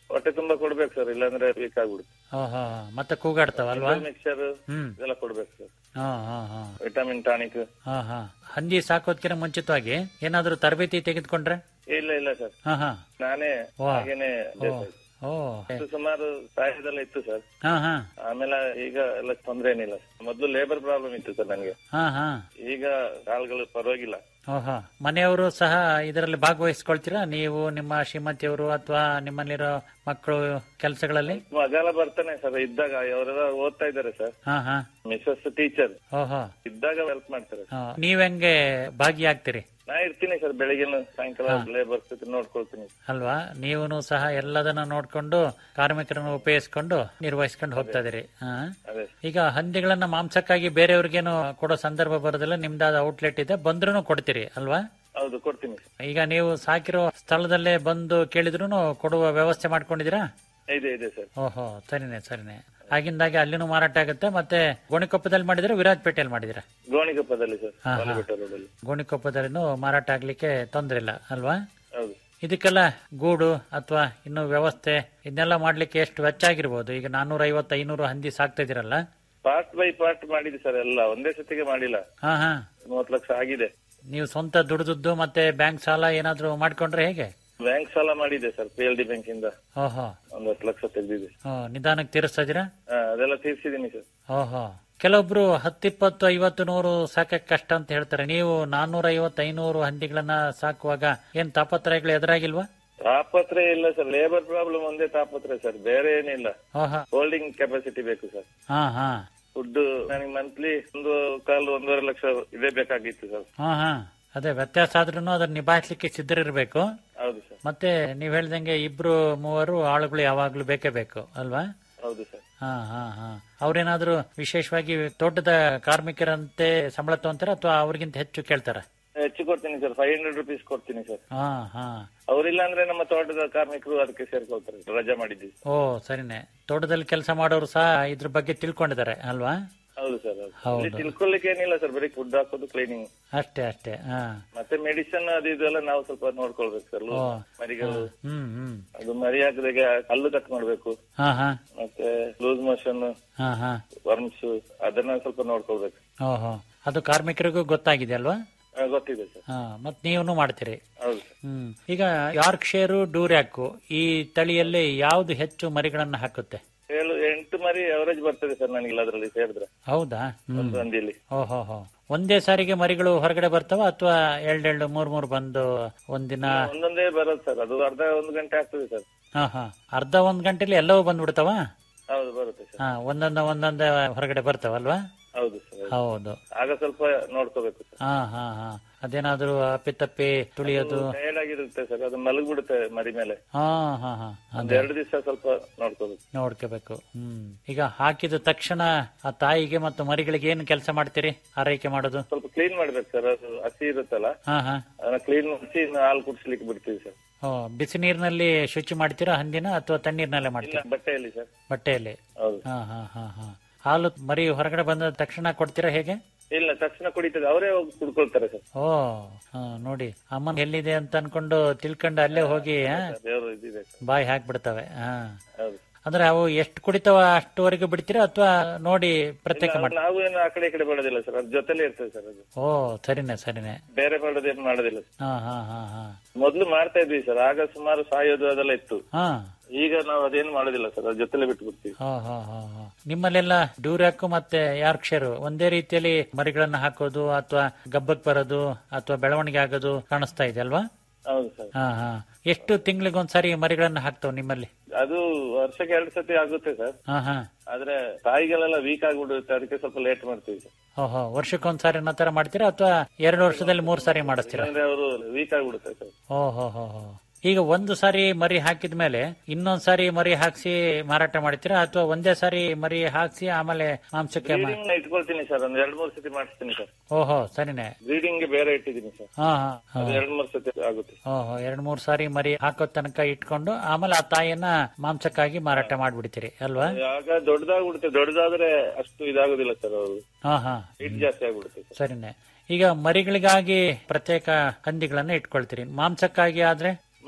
ಹೊಟ್ಟೆ ತುಂಬಾ ಕೊಡ್ಬೇಕು ಸರ್ ಇಲ್ಲಾಂದ್ರೆ ವೀಕ್ ಆಗ್ಬಿಡುತ್ತೆ ಓಹೋ ಮತ್ತೆ ಕೂಗಾಡ್ತಾವಲ್ವಾ ಮಿಕ್ಸರ್ ಹ್ಮ್ ಇದೆಲ್ಲ ಕೊಡ್ಬೇಕು ಸರ್ ಹಾ ಹಾ ಹಾ ವಿಟಮಿನ್ ಟಾನಿಕ್ ಹಾ ಹಾ ಹಂದಿ ಸಾಕೋದ್ಕಿಂತ ಮುಂಚಿತವಾಗಿ ಏನಾದ್ರೂ ತರಬೇತಿ ತೆಗೆದುಕೊಂಡ್ರೆ ಇಲ್ಲ ಇಲ್ಲ ಸರ್ ಹಾ ಹಾ ನಾನೇ ವಾ. ಹಾಗೇನೆ ಓ ಓ ಇದು ಸುಮಾರು ಸಾಯದೆಲ್ಲ ಇತ್ತು ಸರ್ ಹಾ ಹಾ ಆಮೇಲೆ ಈಗ ಎಲ್ಲ ತೊಂದ್ರೆ ಏನಿಲ್ಲ ಮೊದಲು ಲೇಬರ್ ಪ್ರಾಬ್ಲಮ್ ಇತ್ತು ಸರ್ ನನಗೆ ಹಾ ಹಾ ಈಗ ಕಾಲ್ಗಳು ಪರವಾಗಿಲ್ಲ ಓಹೋ ಮನೆಯವರು ಸಹ ಇದರಲ್ಲಿ ಭಾಗವಹಿಸ್ಕೊಳ್ತೀರಾ ನೀವು ನಿಮ್ಮ ಶ್ರೀಮತಿಯವರು ಅಥವಾ ನಿಮ್ಮಲ್ಲಿರೋ ಮಕ್ಕಳು ಕೆಲಸಗಳಲ್ಲಿ ಮಜಾಲ ಬರ್ತಾನೆ ಸರ್ ಇದ್ದಾಗ ಅವರೆಲ್ಲ ಓದ್ತಾ ಇದ್ದಾರೆ ಸರ್ ಹಾ ಹಾ ಮಿಸಸ್ ಟೀಚರ್ ಓಹೋ ಇದ್ದಾಗ ಹೆಲ್ಪ್ ಮಾಡ್ತಾರೆ ಹಾ, ನೀವ್ ಹೆಂಗೆ ಭಾಗಿಯಾಗ್ತೀರಿ ನಾ ಇರ್ತೀನಿ ಸರ್ ಬೆಳಿಗ್ಗೆ ಸಾಯಂಕಾಲ ಲೇಬರ್ ಜೊತೆ ನೋಡ್ಕೊಳ್ತೀನಿ ಅಲ್ವಾ ನೀವೂ ಸಹ ಎಲ್ಲದನ್ನ ನೋಡ್ಕೊಂಡು ಕಾರ್ಮಿಕರನ್ನು ಉಪಯೋಗಿಸ್ಕೊಂಡು ನಿರ್ವಹಿಸ್ಕೊಂಡು ಹೋಗ್ತಾ ಇದೀರಿ ಹಾ ಅದೇ ಈಗ ಹಂದಿಗಳನ್ನ ಮಾಂಸಕ್ಕಾಗಿ ಬೇರೆಯವ್ರಿಗೇನು ಕೊಡೋ ಸಂದರ್ಭ ಬರೋದಿಲ್ಲ ನಿಮ್ದಾದ ಔಟ್ಲೆಟ್ ಇದೆ ಬಂದ್ರೂ ಕೊಡ್ತೀರಿ ಅಲ್ವಾ ಹೌದು ಕೊಡ್ತೀನಿ ಈಗ ನೀವು ಸಾಕಿರೋ ಸ್ಥಳದಲ್ಲೇ ಬಂದು ಕೇಳಿದ್ರು ಕೊಡುವ ವ್ಯವಸ್ಥೆ ಮಾಡ್ಕೊಂಡಿದ್ದೀರಾ ಇದೆ ಇದೆ ಸರ್ ಓಹೋ ಸರಿನೆ ಸರಿನೆ ಆಗಿಂದಾಗೆ ಅಲ್ಲಿನೂ ಮಾರಾಟ ಆಗುತ್ತೆ ಮತ್ತೆ ಗೋಣಿಕೊಪ್ಪದಲ್ಲಿ ಮಾಡಿದ್ರೆ ವಿರಾಜಪೇಟೆಯಲ್ಲಿ ಮಾಡಿದಿರಾ ಗೋಣಿಕೊಪ್ಪದಲ್ಲಿ ಸರ್ ಹಾ, ಹಾ. ಬಾಲಿಬೆಟ್ಟ ರೋಡಲ್ಲಿ ಗೋಣಿಕೊಪ್ಪದಲ್ಲಿನೂ ಮಾರಾಟ ಆಗ್ಲಿಕ್ಕೆ ತೊಂದ್ರೆ ಇಲ್ಲ ಅಲ್ವಾ ಹೌದು ಇದಕ್ಕೆಲ್ಲ ಗೂಡು ಅಥವಾ ಇನ್ನು ವ್ಯವಸ್ಥೆ ಇದನ್ನೆಲ್ಲ ಮಾಡ್ಲಿಕ್ಕೆ ಎಷ್ಟು ವೆಚ್ಚ ಆಗಿರ್ಬೋದು ಈಗ ನಾನೂರ ಐವತ್ತು ಐನೂರು ಹಂದಿ ಸಾಕ್ತಾ ಇದೀರಲ್ಲ ಪಾರ್ಟ್ ಬೈ ಪಾರ್ಟ್ ಮಾಡಿದೆ ಸರ್ ಎಲ್ಲ ಒಂದೇ ಸತಿಗೆ ಮಾಡಿಲ್ಲ ಹಾ ಹಾ ಮೂವತ್ತು ಲಕ್ಷ ಆಗಿದೆ ನೀವು ಸ್ವಂತ ದುಡ್ದುದ್ದು ಮತ್ತೆ ಬ್ಯಾಂಕ್ ಸಾಲ ಏನಾದ್ರೂ ಮಾಡ್ಕೊಂಡ್ರೆ ಹೇಗೆ ಬ್ಯಾಂಕ್ ಸಾಲ ಮಾಡಿದೆ sir P L D bank ಇಂದ ಓಹೋ ಒಂದ್ ಹತ್ತು ಲಕ್ಷ ತೆಗೆದಿದೆ ಓ, ನಿಧಾನಕ್ಕೆ ತೀರಿಸ್ತಾ ಇದೀರಾ ಅದೆಲ್ಲ ತೀರ್ಸಿದೀನಿ ಸರ್ ಓಹೋ ಕೆಲವೊಬ್ರು ಹತ್ತಿಪ್ಪತ್ತು ಐವತ್ತು ನೂರು ಸಾಕಕ್ ಕಷ್ಟ ಅಂತ ಹೇಳ್ತಾರೆ ನೀವು ನಾನ್ನೂರ ಐವತ್ತು ಐನೂರು ಹಂದಿಗಳನ್ನ ಸಾಕುವಾಗ ಏನ್ ತಾಪತ್ರಯಗಳು ಎದುರಾಗಿಲ್ವಾ ತಾಪತ್ರೆ ಇಲ್ಲ ಸರ್ ಲೇಬರ್ ಪ್ರಾಬ್ಲಮ್ ಒಂದೇ ತಾಪತ್ರೆ ಸರ್ ಬೇರೆ ಏನಿಲ್ಲ ಓಹೋ ಹೋಲ್ಡಿಂಗ್ ಕೆಪಾಸಿಟಿ ಬೇಕು ಸರ್ ಹಾ ಹಾ ಫುಡ್ ನನಗೆ ಮಂತ್ಲಿ ಒಂದು ಕಾಲು ಒಂದೂವರೆ ಲಕ್ಷ ಇದೇ ಬೇಕಾಗಿತ್ತು ಸರ್ ಹಾ ಹಾ ಅದೇ ವ್ಯತ್ಯಾಸ ಆದ್ರೂ ಅದನ್ನ ನಿಭಾಯಿಸ್ಲಿಕ್ಕೆ ಸಿದ್ಧರಿರ್ಬೇಕು ಹೌದು ಸರ್ ಮತ್ತೆ ನೀವ್ ಹೇಳ್ದಂಗೆ ಇಬ್ರು ಮೂವರು ಆಳುಗಳು ಯಾವಾಗ್ಲೂ ಬೇಕೇ ಬೇಕು ಅಲ್ವಾ ಹೌದು ಸರ್ ಹಾ ಹಾ ಹಾ ಅವ್ರೇನಾದ್ರೂ ವಿಶೇಷವಾಗಿ ತೋಟದ ಕಾರ್ಮಿಕರಂತೆ ಸಂಬಳ ತಗೊಂತಾರ ಅಥವಾ ಅವ್ರಿಗಿಂತ ಹೆಚ್ಚು ಕೇಳ್ತಾರ ಹೆಚ್ಚು ಕೊಡ್ತೀನಿ ಸರ್ ಫೈವ್ ಹಂಡ್ರೆಡ್ ರುಪೀಸ್ ಕೊಡ್ತೀನಿ ಸರ್ ಹಾ ಹಾ ಅವರಿಲ್ಲ ಅಂದ್ರೆ ನಮ್ಮ ತೋಟದ ಕಾರ್ಮಿಕರು ಅದಕ್ಕೆ ಸೇರ್ಕೊಳ್ತಾರೆ ರಜಾ ಮಾಡಿದ್ವಿ ಓ ಸರಿನೆ ತೋಟದಲ್ಲಿ ಕೆಲಸ ಮಾಡೋರು ಸಹ ಇದ್ರ ಬಗ್ಗೆ ತಿಳ್ಕೊಂಡಿದ್ದಾರೆ ಅಲ್ವಾ ಹೌದು ಸರ್ ಹೌದು ಹೌದು. ಇಲ್ಲಿ ತಿಳ್ಕೊಳ್ಳಿಕ್ಕೆ ಏನಿಲ್ಲ ಸರ್ ಬರೀ ಫುಡ್ ಹಾಕೋದು ಕ್ಲೀನಿಂಗ್ ಅಷ್ಟೇ ಅಷ್ಟೇ ಹಾ ಮತ್ತೆ ಮೆಡಿಸಿನ್ ಅದು ಇದೆಲ್ಲ ನಾವು ಸ್ವಲ್ಪ ನೋಡ್ಕೊಳ್ಬೇಕು ಸರ್ ಓ. ಮರಿಗಳು ಹ್ಮ್ ಹ್ಮ್ ಅದು ಮರಿ ಹಾಕಿದಾಗೆ ಹಲ್ಲು ಕಟ್ ಮಾಡ್ಬೇಕು ಹಾ ಹಾ ಮತ್ತೆ ಲೂಸ್ ಮೋಷನ್ ಹಾ ಹಾ ವರ್ಮ್ಸ್ ಅದನ್ನ ಸ್ವಲ್ಪ ನೋಡ್ಕೊಳ್ಬೇಕು ಓಹೋ ಅದು ಕಾರ್ಮಿಕರಿಗೂ ಗೊತ್ತಾಗಿದೆ ಅಲ್ವಾ ಆ, ಗೊತ್ತಿದೆ ಸರ್ ಹಾ ಮತ್ ನೀವೂ ಮಾಡ್ತೀರಿ ಹೌದು ಸರ್ ಹ್ಮ್ ಈಗ ಯಾರ್ಕ್ ಶೇರು ಡೂರ್ಯಾಕು ಈ ತಳಿಯಲ್ಲಿ ಯಾವ್ದು ಹೆಚ್ಚು ಮರಿಗಳನ್ನ ಹಾಕುತ್ತೆ ಏಳು ಎಂಟು ಮರಿ ಅವರೇಜ್ ಬರ್ತದೆ ಸರ್ ನನಗೆ ಅದರಲ್ಲಿ ಸೇರಿದ್ರೆ ಹೌದಾ ಹ್ಮ್ ಒಂದು ಹಂದಿಯಲ್ಲಿ ಓಹೋ ಹೋ ಒಂದೇ ಸಾರಿಗೆ ಮರಿಗಳು ಹೊರಗಡೆ ಬರ್ತಾವ ಅಥವಾ ಎರಡೆರಡು ಮೂರ್ ಮೂರ್ ಬಂದು ಒಂದಿನ ಒಂದೊಂದೇ ಬರೋದು ಸರ್ ಅದು ಅರ್ಧ ಒಂದು ಗಂಟೆ ಆಗ್ತದೆ ಸರ್ ಹಾ ಹಾ ಅರ್ಧ ಒಂದ್ ಗಂಟೆಲಿ ಎಲ್ಲವೂ ಬಂದ್ಬಿಡ್ತಾವ ಹೌದು ಬರುತ್ತೆ ಸರ್ ಹಾ ಒಂದೊಂದ ಒಂದೊಂದ ಹೊರಗಡೆ ಬರ್ತಾವಲ್ವಾ ಹೌದು ಸರ್ ಹೌದು ಆಗ ಸ್ವಲ್ಪ ನೋಡ್ಕೋಬೇಕು ಸರ್ ಹಾ ಹಾ ಹಾ ಅದೇನಾದ್ರೂ ಅಪ್ಪಿತಪ್ಪಿ ತುಳಿಯೋದು ಟೈರ್ಡ್ ಆಗಿರುತ್ತೆ ಸರ್ ಅದು ಮಲಗ್ಬಿಡುತ್ತೆ ಮರಿ ಮೇಲೆ ಹಾ ಹಾ ಹಾ ಒಂದ್ ಅದೇ ಎರಡು ದಿವಸ ಸ್ವಲ್ಪ ನೋಡ್ಕೋಬೇಕು ನೋಡ್ಕೋಬೇಕು ಹ್ಮ್ ಈಗ ಹಾಕಿದ ತಕ್ಷಣ ಆ ತಾಯಿಗೆ ಮತ್ತು ಮರಿಗಳಿಗೆ ಏನು ಕೆಲಸ ಮಾಡ್ತೀರಿ ಆರೈಕೆ ಮಾಡೋದು ಸ್ವಲ್ಪ ಕ್ಲೀನ್ ಮಾಡ್ಬೇಕು ಸರ್ ಅದು ಹಸಿ ಇರುತ್ತಲ್ಲ ಹಾ ಹಾ ಅದನ್ನ ಕ್ಲೀನ್ ಮಾಡಿಸಿ ಇನ್ನು ಹಾಲು ಕುಡಿಸ್ಲಿಕ್ಕೆ ಬಿಡ್ತೀವಿ ಸರ್ ಓ ಬಿಸಿ ನೀರಿನಲ್ಲಿ ಶುಚಿ ಮಾಡ್ತೀರಾ ಹಂದಿನ ಅಥವಾ ತಣ್ಣೀರ್ನಲ್ಲೇ ಇಲ್ಲ ಮಾಡ್ತೀರಾ ಬಟ್ಟೆಯಲ್ಲಿ ಸರ್ ಬಟ್ಟೆಯಲ್ಲಿ ಹೌದು ಹಾ ಹಾ ಹಾ ಹಾ ಹಾಲು ಮರಿ ಹೊರಗಡೆ ಬಂದ ತಕ್ಷಣ ಕೊಡ್ತೀರಾ ಹೇಗೆ ಇಲ್ಲ ತಕ್ಷಣ ಕುಡಿತದೆ ಅವರೇ ಹೋಗಿ ಕುಡ್ಕೊಳ್ತಾರೆ ಸರ್ ಓ ಹಾ, ನೋಡಿ ಅಮ್ಮನ್ ಎಲ್ಲಿದೆ ಅಂತ ಅನ್ಕೊಂಡು ತಿಳ್ಕೊಂಡು ಅಲ್ಲೇ ಹೋಗಿ ಆ, ದೇವರು ಇದಿದೆ ಸರ್ ಬಾಯಿ ಹಾಕ್ಬಿಡ್ತವೆ ಹಾ ಹೌದು ಅಂದ್ರೆ ಅವು ಎಷ್ಟು ಕುಡಿತಾವ ಅಷ್ಟುವರೆಗೂ ಬಿಡ್ತೀರಾ ಅಥವಾ ನೋಡಿ ಪ್ರತ್ಯೇಕ ಇಲ್ಲ, ಮಾಡಿ ನಾವು ಏನು ಆ ಕಡೆ ಈ ಕಡೆ ಮಾಡೋದಿಲ್ಲ ಸರ್ ಅದ್ರ ಜೊತೆಲೇ ಇರ್ತದೆ ಸರ್ ಅದು ಓ ಸರಿನೆ ಸರಿನೆ ಬೇರೆ ಮಾಡೋದೇನು ಮಾಡೋದಿಲ್ಲ ಸರ್ ಹಾ ಹಾ ಹಾ ಹಾ ಮೊದ್ಲು ಮಾಡ್ತಾ ಇದ್ವಿ ಸರ್ ಆಗ ಸುಮಾರು ಸಾಯೋದು ಅದೆಲ್ಲ ಇತ್ತು ಹಾ ಈಗ ನಾವು ಅದೇನು ಮಾಡೋದಿಲ್ಲ ಸರ್ ಅದ್ರ ಜೊತೆಲೆ ಬಿಟ್ಟು ಬಿಡ್ತೀವಿ ಹಾ ಹಾ ಹಾ ಹಾ ನಿಮ್ಮಲ್ಲೆಲ್ಲ ಡ್ಯೂರಾಕು ಮತ್ತೆ ಯಾರ್ಕ್ಷರು ಒಂದೇ ರೀತಿಯಲ್ಲಿ ಮರಿಗಳನ್ನ ಹಾಕೋದು ಅಥವಾ ಗಬ್ಬಕ್ ಬರೋದು ಅಥವಾ ಬೆಳವಣಿಗೆ ಆಗೋದು ಕಾಣಿಸ್ತಾ ಇದೆ ಅಲ್ವಾ ಹೌದು ಸರ್ ಹಾ ಹಾ ಎಷ್ಟು ತಿಂಗಳಿಗೊಂದ್ಸಾರಿ ಮರಿಗಳನ್ನ ಹಾಕ್ತಾವ ನಿಮ್ಮಲ್ಲಿ ಅದು ವರ್ಷಕ್ಕೆ ಎರಡು ಸತಿ ಆಗುತ್ತೆ ಸರ್ ಹಾ ಹಾ ಆದ್ರೆ ತಾಯಿಗಳೆಲ್ಲ ವೀಕ್ ಆಗ್ಬಿಡುತ್ತೆ ಅದಕ್ಕೆ ಸ್ವಲ್ಪ ಲೇಟ್ ಮಾಡ್ತೀವಿ ಸರ್ ಓಹೋ ವರ್ಷಕ್ಕೊಂದ್ಸಾರಿ ಅನ್ನೋ ತರ ಮಾಡ್ತೀರಾ ಅಥವಾ ಎರಡು ವರ್ಷದಲ್ಲಿ ಮೂರ್ ಸಾರಿ ಮಾಡಿಸ್ತೀರಾ ಅಂದ್ರೆ ಅವರು ವೀಕ್ ಆಗ್ಬಿಡುತ್ತೆ ಸರ್ ಓಹೋ ಹೋ ಹೋ ಈಗ ಒಂದು ಸಾರಿ ಮರಿ ಹಾಕಿದ ಮೇಲೆ ಇನ್ನೊಂದ್ ಸಾರಿ ಮರಿ ಹಾಕ್ಸಿ ಮಾರಾಟ ಮಾಡ್ತೀರಾ ಅಥವಾ ಒಂದೇ ಸಾರಿ ಮರಿ ಹಾಕ್ಸಿ ಆಮೇಲೆ ಮಾಂಸಕ್ಕೆ ಮಾ- ಬ್ರೀಡಿಂಗ್ ಇಟ್ಕೊಳ್ತೀನಿ ಸರ್ ಒಂದ್ ಎರಡ್ ಮೂರ್ ಸತಿ ಮಾಡಿಸ್ತೀನಿ ಸರ್ ಓಹೋ ಸರಿನೆ ಬ್ರೀಡಿಂಗ್ ಬೇರೆ ಇಟ್ಟಿದ್ದೀನಿ ಸರ್ ಹಾ ಹಾ ಹಾ. ಅದು ಎರಡ್ ಮೂರ್ ಸತಿ ಆಗುತ್ತೆ ಓಹೋ ಎರಡ್ ಮೂರ್ ಸಾರಿ ಮರಿ ಹಾಕೋ ತನಕ ಇಟ್ಕೊಂಡು ಆಮೇಲೆ ಆ ತಾಯಿಯನ್ನ ಮಾಂಸಕ್ಕಾಗಿ ಮಾರಾಟ ಮಾಡ್ಬಿಡ್ತೀರಿ ಅಲ್ವಾ ಆಗ ದೊಡ್ಡದಾಗ್ಬಿಡುತ್ತೆ ದೊಡ್ಡದಾದ್ರೆ ಅಷ್ಟು ಇದಾಗುದಿಲ್ಲ ಸರ್ ಅವರು ಹಾ ಹಾ ಹಿಟ್ ಜಾಸ್ತಿ ಆಗ್ಬಿಡುತ್ತೆ ಸರ್ ಸರಿನೆ ಈಗ ಮರಿಗಳಿಗಾಗಿ ಪ್ರತ್ಯೇಕ ಹಂದಿಗಳನ್ನ ಇಟ್ಕೊಳ್ತೀರಿ ಮಾಂಸಕ್ಕಾಗಿ ಆದ್ರೆ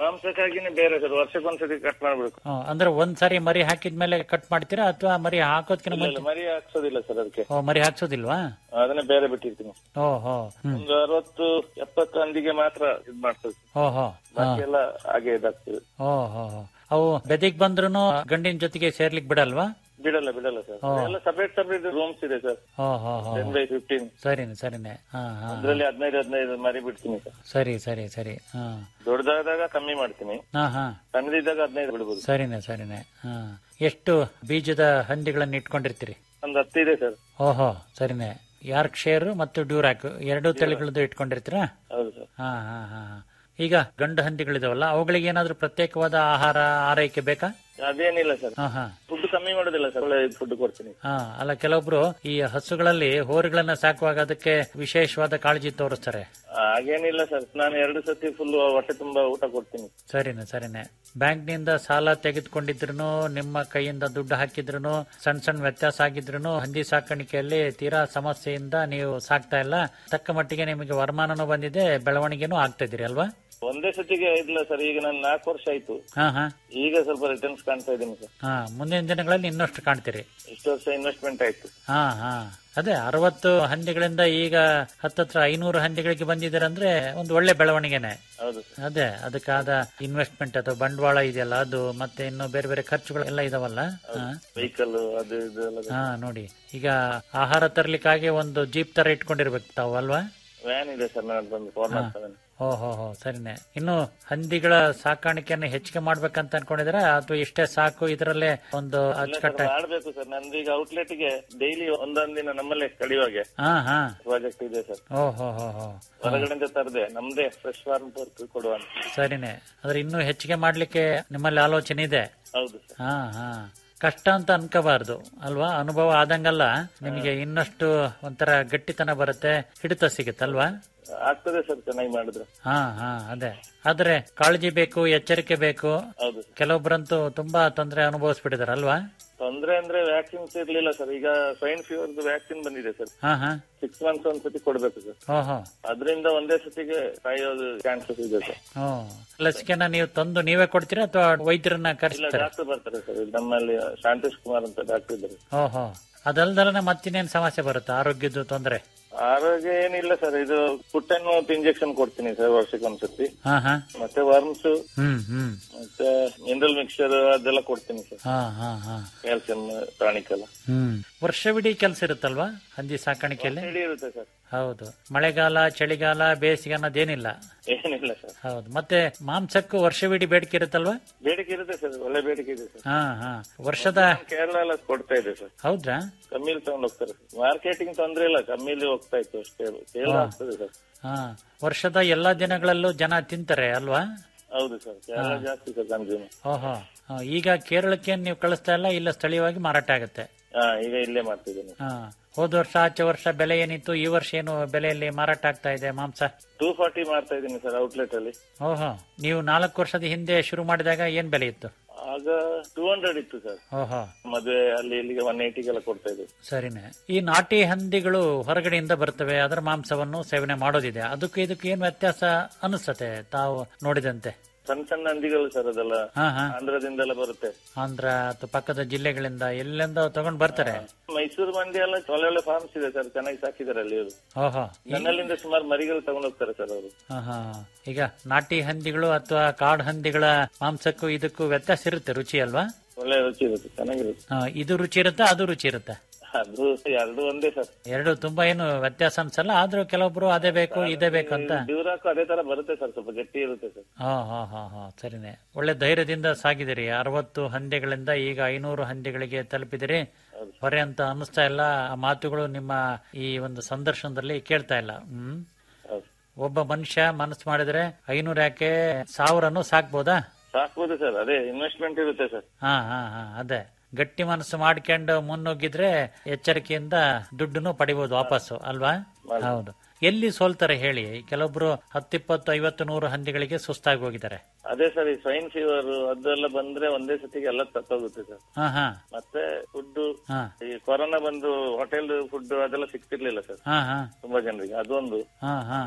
ಮಾಂಸಕ್ಕಾಗಿನೇ ಬೇರೆ ಸರ್ ವರ್ಷಕ್ಕೊಂದ್ಸತಿ ಕಟ್ ಮಾಡ್ಬೇಕು ಹ್ಮ್, ಅಂದ್ರೆ ಒಂದ್ ಸಾರಿ ಮರಿ ಹಾಕಿದ್ಮೇಲೆ ಕಟ್ ಮಾಡ್ತೀರಾ ಅಥವಾ ಮರಿ ಹಾಕೋದ್ಕಿಂತ ಇಲ್ಲ, ಇಲ್ಲ, ಮುಂಚೆ ಮರಿ ಹಾಕ್ಸೋದಿಲ್ಲ ಸರ್ ಅದಕ್ಕೆ ಓ ಮರಿ ಹಾಕ್ಸೋದಿಲ್ವಾ ಅದನ್ನೇ ಬೇರೆ ಬಿಟ್ಟಿರ್ತೀನಿ ಓ ಹೋ ಹ್ಮ್ ಒಂದು ಅರವತ್ತು ಎಪ್ಪತ್ತು ಹಂದಿಗೆ ಮಾತ್ರ ಇದ್ ಮಾಡ್ತದೆ ಓ ಹೋ ಹಾ. ಬಾಕಿ ಎಲ್ಲ ಹಾಗೆ ಇದಾಗ್ತದೆ ಓ ಹೋ ಹೋ. ಅವು ಬೆದಿಗ್ ಬಂದ್ರು ಗಂಡಿನ ಜೊತೆಗೆ ಸೇರ್ಲಿಕ್ ಬಿಡಲ್ವಾ ಬಿಡಲ್ಲ ಬಿಡಲ್ಲ ಸರ್ ಓ. ಎಲ್ಲ ಸಪರೇಟ್ ಸಪರೇಟ್ ರೂಮ್ಸ್ ಇದೆ ಸರ್ ಓ ಹೋ ಹೋ ಟೆನ್ ಬೈ ಫಿಫ್ಟೀನ್ ಸರಿನೆ ಸರಿನೆ ಹಾ ಹಾ ಅದ್ರಲ್ಲಿ ಹದಿನೈದು ಹದಿನೈದು ಮರಿ ಬಿಡ್ತೀನಿ ಸರ್ ಸರಿ ಸರಿ ಸರಿ ಹಾ ದೊಡ್ಡದಾದಾಗ ಕಮ್ಮಿ ಮಾಡ್ತೀನಿ ಹಾ ಹಾ ಸಣ್ಣದಿದ್ದಾಗ ಹದಿನೈದು ಬಿಡ್ಬೋದು ಸರಿನೆ ಸರಿನೆ ಹಾ ಎಷ್ಟು ಬೀಜದ ಹಂದಿಗಳನ್ನ ಇಟ್ಕೊಂಡಿರ್ತೀರಿ ಒಂದು ಹತ್ತು ಇದೆ ಸರ್ ಓಹೋ ಸರಿನೆ ಯಾರ್ಕ್ ಶೇರ್ ಮತ್ತು ಡ್ಯೂರಾಕ್ ಎರಡೂ ತಳಿಗಳದ್ದು ಇಟ್ಕೊಂಡಿರ್ತೀರಾ ಹೌದು ಸರ್ ಹಾ ಹಾ ಹಾ ಹಾ. ಈಗ ಗಂಡು ಹಂದಿಗಳಿದಾವಲ್ಲ ಅವುಗಳಿಗೆ ಏನಾದ್ರೂ ಪ್ರತ್ಯೇಕವಾದ ಆಹಾರ ಆರೈಕೆ ಬೇಕಾ ಅದೇನಿಲ್ಲ ಸರ್ ಹಾ ಹಾ ಫುಡ್ ಕಮ್ಮಿ ಮಾಡೋದಿಲ್ಲ ಸರ್ ಒಳ್ಳೆ ಫುಡ್ ಕೊಡ್ತೀನಿ ಹಾ ಅಲ್ಲ ಕೆಲವೊಬ್ರು ಈ ಹಸುಗಳಲ್ಲಿ ಹೋರಿಗಳನ್ನ ಸಾಕುವಾಗ ಅದಕ್ಕೆ ವಿಶೇಷವಾದ ಕಾಳಜಿ ತೋರಿಸ್ತಾರೆ ಹಾಗೇನಿಲ್ಲ ಸರ್ ನಾನು ಎರಡು ಸತಿ ಫುಲ್ ಹೊಟ್ಟೆ ತುಂಬಾ ಊಟ ಕೊಡ್ತೀನಿ ಸರಿನೆ ಸರಿನೆ ಬ್ಯಾಂಕ್ನಿಂದ ಸಾಲ ತೆಗೆದುಕೊಂಡಿದ್ರು ನಿಮ್ಮ ಕೈಯಿಂದ ದುಡ್ಡು ಹಾಕಿದ್ರು ಸಣ್ಣ ಸಣ್ಣ ವ್ಯತ್ಯಾಸ ಆಗಿದ್ರು ಹಂದಿ ಸಾಕಾಣಿಕೆಯಲ್ಲಿ ತೀರಾ ಸಮಸ್ಯೆಯಿಂದ ನೀವು ಸಾಕ್ತಾ ಇಲ್ಲ ತಕ್ಕ ಮಟ್ಟಿಗೆ ನಿಮಗೆ ವರಮಾನನೂ ಬಂದಿದೆ ಬೆಳವಣಿಗೆನೂ ಆಗ್ತಾ ಇದೀರಿ ಅಲ್ವಾ ಒಂದೇ ಸತಿಗೆ ಇಲ್ಲ ಸರ್ ಈಗ ನಾನು ನಾಲ್ಕು ವರ್ಷ ಆಯ್ತು ಹಾ ಹಾ ಈಗ ಸ್ವಲ್ಪ ರಿಟರ್ನ್ಸ್ ಕಾಣ್ತಾ ಇದ್ದೀನಿ ಸರ್ ಹಾ ಮುಂದಿನ ದಿನಗಳಲ್ಲಿ ಇನ್ನಷ್ಟು ಕಾಣ್ತೀರಿ ಇಷ್ಟು ವರ್ಷ ಇನ್ವೆಸ್ಟ್ಮೆಂಟ್ ಆಯ್ತು ಹಾ ಹಾ ಅದೇ ಅರವತ್ತು ಹಂದಿಗಳಿಂದ ಈಗ ಹತ್ತತ್ರ ಐನೂರು ಹಂದಿಗಳಿಗೆ ಬಂದಿದ್ದೀರಂದ್ರೆ ಒಂದು ಒಳ್ಳೆ ಬೆಳವಣಿಗೆನೆ ಹೌದು ಸರ್ ಅದೇ ಅದಕ್ಕಾದ ಇನ್ವೆಸ್ಟ್ಮೆಂಟ್ ಅಥವಾ ಬಂಡವಾಳ ಇದೆಯಲ್ಲ ಅದು ಮತ್ತೆ ಇನ್ನು ಬೇರೆ ಬೇರೆ ಖರ್ಚುಗಳೆಲ್ಲ ಇದಾವಲ್ಲ ಹಾ ವೆಹಿಕಲ್ ಅದು ಇದು ಎಲ್ಲ ಹಾ ನೋಡಿ ಈಗ ಆಹಾರ ತರ್ಲಿಕ್ಕಾಗಿ ಒಂದು ಜೀಪ್ ತರ ಇಟ್ಕೊಂಡಿರ್ಬೇಕು ತಾವು ಅಲ್ವಾ ವ್ಯಾನ್ ಇದೆ ಸರ್ ನನ್ನ ಬಂದು ಫೋರ್ ನಾಟ್ ಸೆವೆನ್ ಓ ಹೋ ಹೋ ಸರಿನೆ ಇನ್ನು ಹಂದಿಗಳ ಸಾಕಾಣಿಕೆಯನ್ನು ಹೆಚ್ಚಿಗೆ ಮಾಡ್ಬೇಕಂತ ಅನ್ಕೊಂಡಿದ್ರೆ ಅಥವಾ ಇಷ್ಟೇ ಸಾಕು ಇದರಲ್ಲೇ ಒಂದು ಅಚ್ಚುಕಟ್ಟ ಮಾಡ್ಬೇಕು ಸರ್ ನಂದು ಈಗ ಔಟ್ಲೆಟ್ ಗೆ ಡೈಲಿ ಒಂದೊಂದ್ ದಿನ ನಮ್ಮಲ್ಲೇ ಕಡಿಯುವಾಗೆ ಹಾ ಹಾ ಪ್ರಾಜೆಕ್ಟ್ ಇದೆ ಸರ್ ಓ ಹೋ ಹೋ ಹೋ ಹೊರಗಡೆಯಿಂದ ತರದೆ ನಮ್ದೇ ಫ್ರೆಶ್ ಫಾರ್ಮ್ ವರ್ಕ್ ಕೊಡುವ ಅಂತ ಸರಿನೆ ಆದ್ರೆ ಇನ್ನೂ ಹೆಚ್ಚಿಗೆ ಮಾಡ್ಲಿಕ್ಕೆ ನಿಮ್ಮಲ್ಲಿ ಆಲೋಚನೆ ಇದೆ ಹೌದು ಸರ್ ಹಾ ಹಾ ಕಷ್ಟ ಅಂತ ಅನ್ಕೋಬಾರ್ದು ಅಲ್ವಾ ಅನುಭವ ಆದಂಗಲ್ಲ ನಿಮಗೆ ಇನ್ನಷ್ಟು ಒಂಥರ ಗಟ್ಟಿತನ ಬರುತ್ತೆ ಹಿಡಿತ ಸಿಗುತ್ತಲ್ವಾ ಆಗ್ತದೆ ಸರ್ ಚೆನ್ನಾಗಿ ಮಾಡಿದ್ರೆ ಹಾ ಹಾ ಅದೇ ಆದ್ರೆ ಕಾಳಜಿ ಬೇಕು ಎಚ್ಚರಿಕೆ ಬೇಕು ಹೌದು ಸರ್ ಕೆಲವೊಬ್ಬರಂತೂ ತುಂಬಾ ತೊಂದರೆ ಅನುಭವಿಸ್ಬಿಟ್ಟಿದಾರೆ ಅಲ್ವಾ ತೊಂದ್ರೆ ಅಂದ್ರೆ ವ್ಯಾಕ್ಸಿನ್ಸ್ ಇರ್ಲಿಲ್ಲ ಸರ್ ಈಗ ಸ್ವೈನ್ ಫೀವರ್ದು ವ್ಯಾಕ್ಸಿನ್ ಬಂದಿದೆ ಸರ್ ಹಾ ಹಾ ಸಿಕ್ಸ್ ಮಂತ್ಸ್ ಒಂದ್ಸತಿ ಕೊಡ್ಬೇಕು ಸರ್ ಓಹೋ ಅದರಿಂದ ಒಂದೇ ಸತಿಗೆ ಸಾಯೋದು ಚಾನ್ಸಸ್ ಇದೆ ಸರ್ ಓ ಲಸಿಕೆನ ನೀವು ತಂದು ನೀವೇ ಕೊಡ್ತೀರಾ ಅಥವಾ ವೈದ್ಯರನ್ನ ಇಲ್ಲ ಕರೆಸ್ತಾರೆ ಡಾಕ್ಟರ್ ಬರ್ತಾರೆ ಸರ್ ನಮ್ಮಲ್ಲಿ ಶಾಂತೇಶ್ ಕುಮಾರ್ ಅಂತ ಡಾಕ್ಟರ್ ಇದ್ದಾರೆ ಓಹೋ ಅದಲ್ದಲನೆ ಮತ್ತಿನ್ನೇನ್ ಸಮಸ್ಯೆ ಬರುತ್ತೆ ಆರೋಗ್ಯದ ತೊಂದರೆ ಆರೋಗ್ಯ ಏನಿಲ್ಲ ಸರ್ ಇದು ಫುಟ್ ಮೌತ್ ಇಂಜೆಕ್ಷನ್ ಕೊಡ್ತೀನಿ ಸರ್ ವರ್ಷಕ್ಕೆ ಒಂದ್ಸತಿ ಹಾ ಹಾ ಮತ್ತೆ ವರ್ಮ್ಸ್ ಹ್ಮ್ ಹ್ಮ್ ಮತ್ತೆ ಮಿನರಲ್ ಮಿಕ್ಸ್ಚರ್ ಅದೆಲ್ಲ ಕೊಡ್ತೀನಿ ಸರ್ ಹಾ ಹಾ ಹಾ ಕ್ಯಾಲ್ಸಿಯಂ ಟಾನಿಕ್ ಹ್ಮ್ ವರ್ಷವಿಡೀ ಕೆಲಸ ಇರುತ್ತಲ್ವಾ ಹಂದಿ ಸಾಕಾಣಿಕೆಯಲ್ಲಿ ಎಲ್ಲ ಇರುತ್ತೆ ಸರ್ ಹೌದು ಮಳೆಗಾಲ ಚಳಿಗಾಲ ಬೇಸಿಗೆ ಅನ್ನೋದೇನಿಲ್ಲ ಏನಿಲ್ಲ ಸರ್ ಹೌದು ಮತ್ತೆ ಮಾಂಸಕ್ಕೂ ವರ್ಷವಿಡೀ ಬೇಡಿಕೆ ಇರುತ್ತಲ್ವಾ ಬೇಡಿಕೆ ಇರುತ್ತೆ ಸರ್ ಒಳ್ಳೆ ಬೇಡಿಕೆ ಇದೆ ಸರ್ ಹಾ ಹಾ ವರ್ಷದ ಕೇರಳ ಎಲ್ಲ ಕೊಡ್ತಾ ಇದೆ ಸರ್ ಹೌದ್ರಾ ಕಮ್ಮಿಲಿ ತಗೊಂಡ್ ಹೋಗ್ತಾರೆ ಮಾರ್ಕೆಟಿಂಗ್ ತೊಂದ್ರೆ ಇಲ್ಲ ಕಮ್ಮಿಲಿ ಹೋಗ್ತಾ ಇತ್ತು ಅಷ್ಟೇ ಸೇಲ್ ಆಗ್ತದೆ ಸರ್ ಹಾ ವರ್ಷದ ಎಲ್ಲಾ ದಿನಗಳಲ್ಲೂ ಜನ ತಿಂತಾರೆ ಅಲ್ವಾ ಹೌದು ಸರ್ ಕೇರಳ ಜಾಸ್ತಿ ಸರ್ ಕನ್ಸ್ಯೂಮ್ ಓಹೋ ಹಾ, ಈಗ ಕೇರಳಕ್ಕೆ ನೀವು ಕಳಿಸ್ತಾ ಇಲ್ಲ ಇಲ್ಲ ಸ್ಥಳೀಯವಾಗಿ ಮಾರಾಟ ಆಗುತ್ತೆ ಹಾ ಈಗ ಇಲ್ಲೇ ಮಾಡ್ತಿದ್ದೀನಿ ಹಾ ಹೋದ ವರ್ಷ ಆಚೆ ವರ್ಷ ಬೆಲೆ ಏನಿತ್ತು ಈ ವರ್ಷ ಏನು ಬೆಲೆಯಲ್ಲಿ ಮಾರಾಟ ಆಗ್ತಾ ಇದೆ ಮಾಂಸ ಟೂ ಫಾರ್ಟಿ ಮಾಡ್ತಾ ಇದ್ದೀನಿ ಸರ್ ಔಟ್ಲೆಟ್ ಅಲ್ಲಿ ಓಹೋ ನೀವು ನಾಲ್ಕು ವರ್ಷದ ಹಿಂದೆ ಶುರು ಮಾಡಿದಾಗ ಏನ್ ಬೆಲೆ ಇತ್ತು ಆಗ ಟೂ ಹಂಡ್ರೆಡ್ ಇತ್ತು ಸರ್ ಓಹೋ ಮದ್ವೆ ಅಲ್ಲಿ ಇಲ್ಲಿಗೆ ಒನ್ ಏಟಿಗೆಲ್ಲ ಕೊಡ್ತಾ ಇದ್ರು ಸರಿನೆ ಈ ನಾಟಿ ಹಂದಿಗಳು ಹೊರಗಡೆಯಿಂದ ಬರ್ತವೆ ಅದರ ಮಾಂಸವನ್ನು ಸೇವನೆ ಮಾಡೋದಿದೆ ಅದಕ್ಕೂ ಇದಕ್ಕೂ ಏನ್ ವ್ಯತ್ಯಾಸ ಅನಿಸ್ತತೆ ತಾವು ನೋಡಿದಂತೆ ಸಣ್ಣ ಸಣ್ಣ ಹಂದಿಗಳು ಸರ್ ಅದೆಲ್ಲ ಹಾ ಹಾ ಆಂಧ್ರದಿಂದೆಲ್ಲ ಬರುತ್ತೆ ಆಂಧ್ರ ಅಥವಾ ಪಕ್ಕದ ಜಿಲ್ಲೆಗಳಿಂದ ಎಲ್ಲಿಂದ ತಗೊಂಡ್ ಬರ್ತಾರೆ ಮೈಸೂರು ಮಂದಿ ಎಲ್ಲ ಒಳ್ಳೆ ಒಳ್ಳೆ ಫಾರ್ಮ್ಸ್ ಇದೆ ಸರ್ ಚೆನ್ನಾಗಿ ಸಾಕಿದ್ದಾರೆ ಅಲ್ಲಿ ಇವರು ಓಹೋ ನನ್ನಲ್ಲಿಂದ ಸುಮಾರು ಮರಿಗಳು ತಗೊಂಡ್ ಹೋಗ್ತಾರೆ ಸರ್ ಅವರು ಹಾ, ಹಾ. ಈಗ ನಾಟಿ ಹಂದಿಗಳು ಅಥವಾ ಕಾಡು ಹಂದಿಗಳ ಮಾಂಸಕ್ಕೂ ಇದಕ್ಕೂ ವ್ಯತ್ಯಾಸ ಇರುತ್ತೆ ರುಚಿ ಅಲ್ವಾ ಒಳ್ಳೆ ರುಚಿ ಇರುತ್ತೆ ಚೆನ್ನಾಗಿರುತ್ತೆ ಆ, ಇದು ರುಚಿ ಇರುತ್ತಾ ಅದು ರುಚಿ ಇರುತ್ತೆ ಅದು ಎರಡು ಒಂದೇ ಸರ್ ಎರಡು ತುಂಬಾ ಏನು ವ್ಯತ್ಯಾಸ ಅನ್ಸಲ್ಲ ಆದ್ರೂ ಕೆಲವೊಬ್ರು ಅದೇ ಬೇಕು ಇದೇ ಬೇಕು ಅಂತ ಡ್ಯೂರಾಕು ಅದೇ ತರ ಬರುತ್ತೆ ಸರ್ ಸ್ವಲ್ಪ ಗಟ್ಟಿ ಇರುತ್ತೆ ಸರ್ ಹಾ ಹಾ ಹಾ ಹಾ ಸರಿನೆ ಒಳ್ಳೆ ಧೈರ್ಯದಿಂದ ಸಾಗಿದಿರಿ ಅರವತ್ತು ಹಂದಿಗಳಿಂದ ಈಗ ಐನೂರು ಹಂದಿಗಳಿಗೆ ತಲುಪಿದಿರಿ ಹೊರೆ ಅಂತ ಅನಿಸ್ತಾ ಇಲ್ಲ ಆ ಮಾತುಗಳು ನಿಮ್ಮ ಈ ಒಂದು ಸಂದರ್ಶನದಲ್ಲಿ ಕೇಳ್ತಾ ಇಲ್ಲ ಹ್ಮ್ ಹೌದು ಒಬ್ಬ ಮನುಷ್ಯ ಮನಸ್ಸು ಮಾಡಿದ್ರೆ ಐನೂರು ಯಾಕೆ ಸಾವಿರನು ಸಾಕ್ಬೋದಾ ಸಾಕ್ಬೋದು ಸರ್ ಅದೇ ಇನ್ವೆಸ್ಟ್ಮೆಂಟ್ ಇರುತ್ತೆ ಸರ್ ಹಾ ಹಾ ಹಾ ಅದೇ ಗಟ್ಟಿ ಮನಸ್ಸು ಮಾಡ್ಕೊಂಡು ಮುನ್ನುಗ್ಗಿದ್ರೆ ಎಚ್ಚರಿಕೆಯಿಂದ ದುಡ್ಡನ್ನು ಪಡಿಬಹುದು ವಾಪಸ್ಸು ಅಲ್ವಾ ಹೌದು ಎಲ್ಲಿ ಸೋಲ್ತಾರೆ ಹೇಳಿ ಕೆಲವೊಬ್ರು ಹತ್ತಿಪ್ಪತ್ತು ಐವತ್ತು ನೂರು ಹಂದಿಗಳಿಗೆ ಸುಸ್ತಾಗಿ ಹೋಗಿದ್ದಾರೆ ಅದೇ ಸರ್ ಈ ಸ್ವೈನ್ ಫೀವರ್ ಅದೆಲ್ಲ ಬಂದ್ರೆ ಒಂದೇ ಸತಿಗೆ ಎಲ್ಲ ತತ್ತೋಗುತ್ತೆ ಸರ್ ಹಾ ಹಾ ಮತ್ತೆ ಫುಡ್ ಹಾ ಈ ಕೊರೋನಾ ಬಂದು ಹೋಟೆಲ್ ಫುಡ್ ಅದೆಲ್ಲ ಸಿಗ್ತಿರ್ಲಿಲ್ಲ ಸರ್ ಹಾ ಹಾ ತುಂಬಾ ಜನರಿಗೆ ಅದೊಂದು ಹಾ ಹಾ ಅಷ್ಟೇ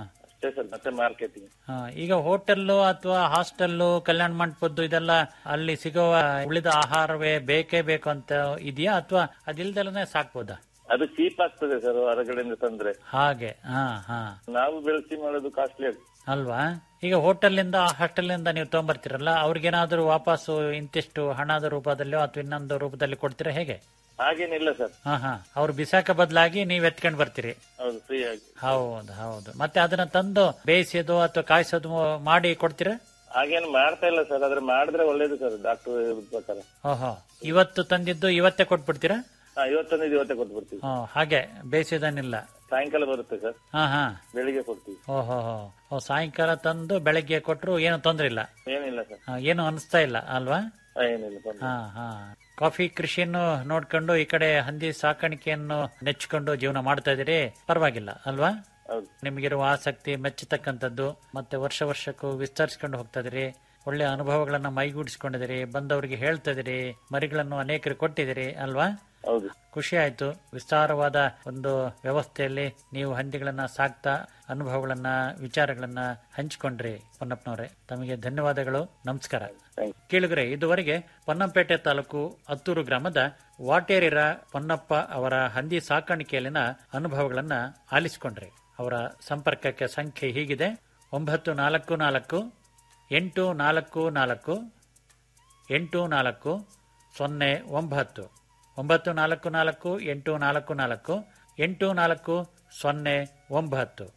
ಅಷ್ಟೇ ಸರ್ ಮತ್ತೆ ಮಾರ್ಕೆಟಿಂಗ್ ಹಾ, ಈಗ ಹೋಟೆಲ್ಲು ಅಥವಾ ಹಾಸ್ಟೆಲ್ಲು ಕಲ್ಯಾಣ ಮಂಟಪದ್ದು ಇದೆಲ್ಲ ಅಲ್ಲಿ ಸಿಗುವ ಉಳಿದ ಆಹಾರವೇ ಬೇಕೇ ಬೇಕು ಅಂತ ಇದೆಯಾ ಅಥವಾ ಅದಿಲ್ದಲೇ ಸಾಕ್ಬೋದಾ ಅದು ಚೀಪ್ ಆಗ್ತದೆ ಸರ್ ಹೊರಗಡೆಯಿಂದ ತಂದ್ರೆ ಹಾಗೆ ಹಾ ಹಾ ನಾವು ಬೆಳೆಸಿ ಮಾಡೋದು ಕಾಸ್ಟ್ಲಿ ಆಗ್ತದೆ ಅಲ್ವಾ ಈಗ ಹೋಟೆಲ್ನಿಂದ ಹಾಸ್ಟೆಲ್ನಿಂದ ನೀವು ತಗೊಂಬರ್ತೀರಲ್ಲ ಅವ್ರಿಗೇನಾದ್ರೂ ವಾಪಸ್ಸು ಇಂತಿಷ್ಟು ಹಣದ ರೂಪದಲ್ಲೋ ಅಥವಾ ಇನ್ನೊಂದು ರೂಪದಲ್ಲಿ ಕೊಡ್ತೀರಾ ಹೇಗೆ ಹಾಗೇನಿಲ್ಲ ಸರ್ ಹಾ ಹಾ ಅವ್ರು ಬಿಸಾಕ ಬದಲಾಗಿ ನೀವ್ ಎತ್ಕೊಂಡ್ ಬರ್ತೀರಿ ಹೌದು ಫ್ರೀ ಆಗಿ ಹೌದು ಹೌದು ಮತ್ತೆ ಅದನ್ನ ತಂದು ಬೇಯಿಸೋದು ಅಥವಾ ಕಾಯಿಸೋದು ಮಾಡಿ ಕೊಡ್ತೀರಾ ಹಾಗೇನು ಮಾಡ್ತಾ ಇಲ್ಲ ಸರ್ ಆದ್ರೆ ಮಾಡಿದ್ರೆ ಒಳ್ಳೇದು ಸರ್ ಡಾಕ್ಟರ್ ಪ್ರಕಾರ ಓಹೋ ಇವತ್ತು ತಂದಿದ್ದು ಇವತ್ತೇ ಕೊಟ್ಬಿಡ್ತೀರಾ ಹಾ ಇವತ್ತೊಂದು ಇವತ್ತೇ ಕೊಟ್ಬಿಡ್ತೀವಿ ಹಾ ಹಾಗೆ ಬೇಯಿಸಿದನಿಲ್ಲ ಸಾಯಂಕಾಲ ಬರುತ್ತೆ ಸರ್ ಹಾ ಹಾ ಬೆಳಿಗ್ಗೆ ಕೊಡ್ತೀವಿ ಓಹೋ ಓ ಸಾಯಂಕಾಲ ತಂದು ಬೆಳಗ್ಗೆ ಕೊಟ್ರು ಏನು ತೊಂದ್ರೆ ಇಲ್ಲ ಏನಿಲ್ಲ ಸರ್ ಹಾ, ಏನು ಅನಿಸ್ತಾ ಇಲ್ಲ ಅಲ್ವಾ ಹಾ, ಏನಿಲ್ಲ ತೊಂದ್ರೆ ಹಾ ಹಾ ಕಾಫಿ ಕೃಷಿಯನ್ನು ನೋಡ್ಕೊಂಡು ಈ ಕಡೆ ಹಂದಿ ಸಾಕಾಣಿಕೆಯನ್ನು ನೆಚ್ಕೊಂಡು ಜೀವನ ಮಾಡ್ತಾ ಇದೀರಿ ಪರವಾಗಿಲ್ಲ ಅಲ್ವಾ ಹೌದು ನಿಮಗಿರುವ ಆಸಕ್ತಿ ಮೆಚ್ಚತಕ್ಕಂಥದ್ದು ಮತ್ತೆ ವರ್ಷ ವರ್ಷಕ್ಕೂ ವಿಸ್ತರಿಸ್ಕೊಂಡು ಹೋಗ್ತಾ ಇದೀರಿ ಒಳ್ಳೆ ಅನುಭವಗಳನ್ನ ಮೈಗೂಡಿಸ್ಕೊಂಡಿದ್ದೀರಿ ಬಂದವರಿಗೆ ಹೇಳ್ತಾ ಇದೀರಿ ಮರಿಗಳನ್ನು ಅನೇಕರು ಕೊಟ್ಟಿದ್ದೀರಿ ಅಲ್ವಾ ಹೌದು ಖುಷಿ ಆಯ್ತು ವಿಸ್ತಾರವಾದ ಒಂದು ವ್ಯವಸ್ಥೆಯಲ್ಲಿ ನೀವು ಹಂದಿಗಳನ್ನ ಸಾಕ್ತಾ ಅನುಭವಗಳನ್ನ ವಿಚಾರಗಳನ್ನ ಹಂಚಿಕೊಂಡ್ರಿ ಪೊನ್ನಪ್ಪನವರೇ ತಮಗೆ ಧನ್ಯವಾದಗಳು ನಮಸ್ಕಾರ ಥ್ಯಾಂಕ್ ಕೇಳಿದ್ರೆ ಇದುವರೆಗೆ ಪೊನ್ನಂಪೇಟೆ ತಾಲೂಕು ಅತ್ತೂರು ಗ್ರಾಮದ ವಾಟೇರಿರ ಪೊನ್ನಪ್ಪ ಅವರ ಹಂದಿ ಸಾಕಾಣಿಕೆಯಲ್ಲಿನ ಅನುಭವಗಳನ್ನ ಆಲಿಸಿಕೊಂಡ್ರಿ ಅವರ ಸಂಪರ್ಕಕ್ಕೆ ಸಂಖ್ಯೆ ಹೀಗಿದೆ ಒಂಬತ್ತು ನಾಲ್ಕು ನಾಲ್ಕು ಎಂಟು ನಾಲ್ಕು ನಾಲ್ಕು ಎಂಟು ನಾಲ್ಕು ಸೊನ್ನೆ ಒಂಬತ್ತು ಒಂಬತ್ತು ನಾಲ್ಕು ನಾಲ್ಕು ಎಂಟು ನಾಲ್ಕು ನಾಲ್ಕು ಎಂಟು ನಾಲ್ಕು ಸೊನ್ನೆ ಒಂಬತ್ತು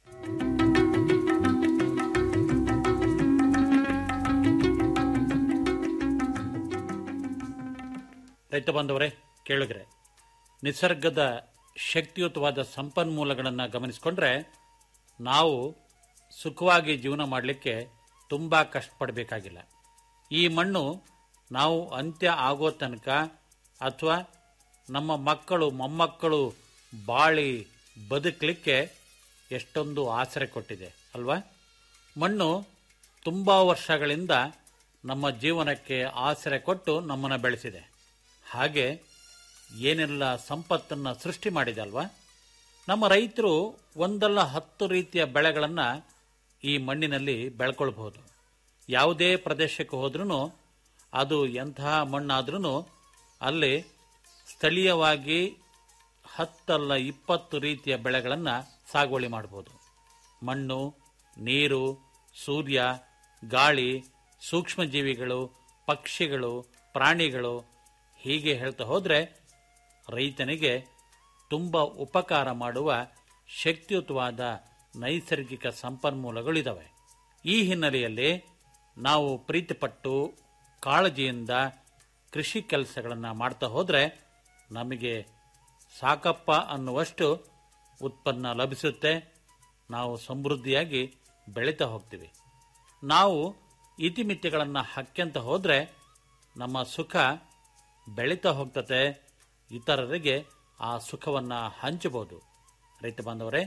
ರೈತ ಬಂದವರೇ ಕೇಳಿದ್ರೆ ನಿಸರ್ಗದ ಶಕ್ತಿಯುತವಾದ ಸಂಪನ್ಮೂಲಗಳನ್ನು ಗಮನಿಸಿಕೊಂಡ್ರೆ ನಾವು ಸುಖವಾಗಿ ಜೀವನ ಮಾಡಲಿಕ್ಕೆ ತುಂಬ ಕಷ್ಟಪಡಬೇಕಾಗಿಲ್ಲ ಈ ಮಣ್ಣು ನಾವು ಅಂತ್ಯ ಆಗೋ ತನಕ ಅಥವಾ ನಮ್ಮ ಮಕ್ಕಳು ಮೊಮ್ಮಕ್ಕಳು ಬಾಳಿ ಬದುಕಲಿಕ್ಕೆ ಎಷ್ಟೊಂದು ಆಸರೆ ಕೊಟ್ಟಿದೆ ಅಲ್ವಾ ಮಣ್ಣು ತುಂಬ ವರ್ಷಗಳಿಂದ ನಮ್ಮ ಜೀವನಕ್ಕೆ ಆಸರೆ ಕೊಟ್ಟು ನಮ್ಮನ್ನು ಬೆಳೆಸಿದೆ ಹಾಗೆ ಏನೆಲ್ಲ ಸಂಪತ್ತನ್ನು ಸೃಷ್ಟಿ ಮಾಡಿದೆ ಅಲ್ವಾ ನಮ್ಮ ರೈತರು ಒಂದಲ್ಲ ಹತ್ತು ರೀತಿಯ ಬೆಳೆಗಳನ್ನು ಈ ಮಣ್ಣಿನಲ್ಲಿ ಬೆಳ್ಕೊಳ್ಬಹುದು ಯಾವುದೇ ಪ್ರದೇಶಕ್ಕೆ ಹೋದ್ರೂ ಅದು ಎಂತಹ ಮಣ್ಣಾದ್ರೂ ಅಲ್ಲಿ ಸ್ಥಳೀಯವಾಗಿ ಹತ್ತಲ್ಲ ಇಪ್ಪತ್ತು ರೀತಿಯ ಬೆಳೆಗಳನ್ನು ಸಾಗುವಳಿ ಮಾಡಬಹುದು ಮಣ್ಣು ನೀರು ಸೂರ್ಯ ಗಾಳಿ ಸೂಕ್ಷ್ಮಜೀವಿಗಳು ಪಕ್ಷಿಗಳು ಪ್ರಾಣಿಗಳು ಹೀಗೆ ಹೇಳ್ತಾ ಹೋದ್ರೆ ರೈತನಿಗೆ ತುಂಬ ಉಪಕಾರ ಮಾಡುವ ಶಕ್ತಿಯುತವಾದ ನೈಸರ್ಗಿಕ ಸಂಪನ್ಮೂಲಗಳಿದ್ದಾವೆ ಈ ಹಿನ್ನೆಲೆಯಲ್ಲಿ ನಾವು ಪ್ರೀತಿಪಟ್ಟು ಕಾಳಜಿಯಿಂದ ಕೃಷಿ ಕೆಲಸಗಳನ್ನು ಮಾಡ್ತಾ ಹೋದ್ರೆ ನಮಗೆ ಸಾಕಪ್ಪ ಅನ್ನುವಷ್ಟು ಉತ್ಪನ್ನ ಲಭಿಸುತ್ತೆ ನಾವು ಸಮೃದ್ಧಿಯಾಗಿ ಬೆಳೀತಾ ಹೋಗ್ತೀವಿ ನಾವು ಇತಿಮಿತಿಗಳನ್ನು ಹಕ್ಕೆಂತ ಹೋದ್ರೆ ನಮ್ಮ ಸುಖ ಬೆಳೀತಾ ಹೋಗ್ತತೆ ಇತರರಿಗೆ ಆ ಸುಖವನ್ನು ಹಂಚಬಹುದು ರೈತ ಬಾಂಧವರೇ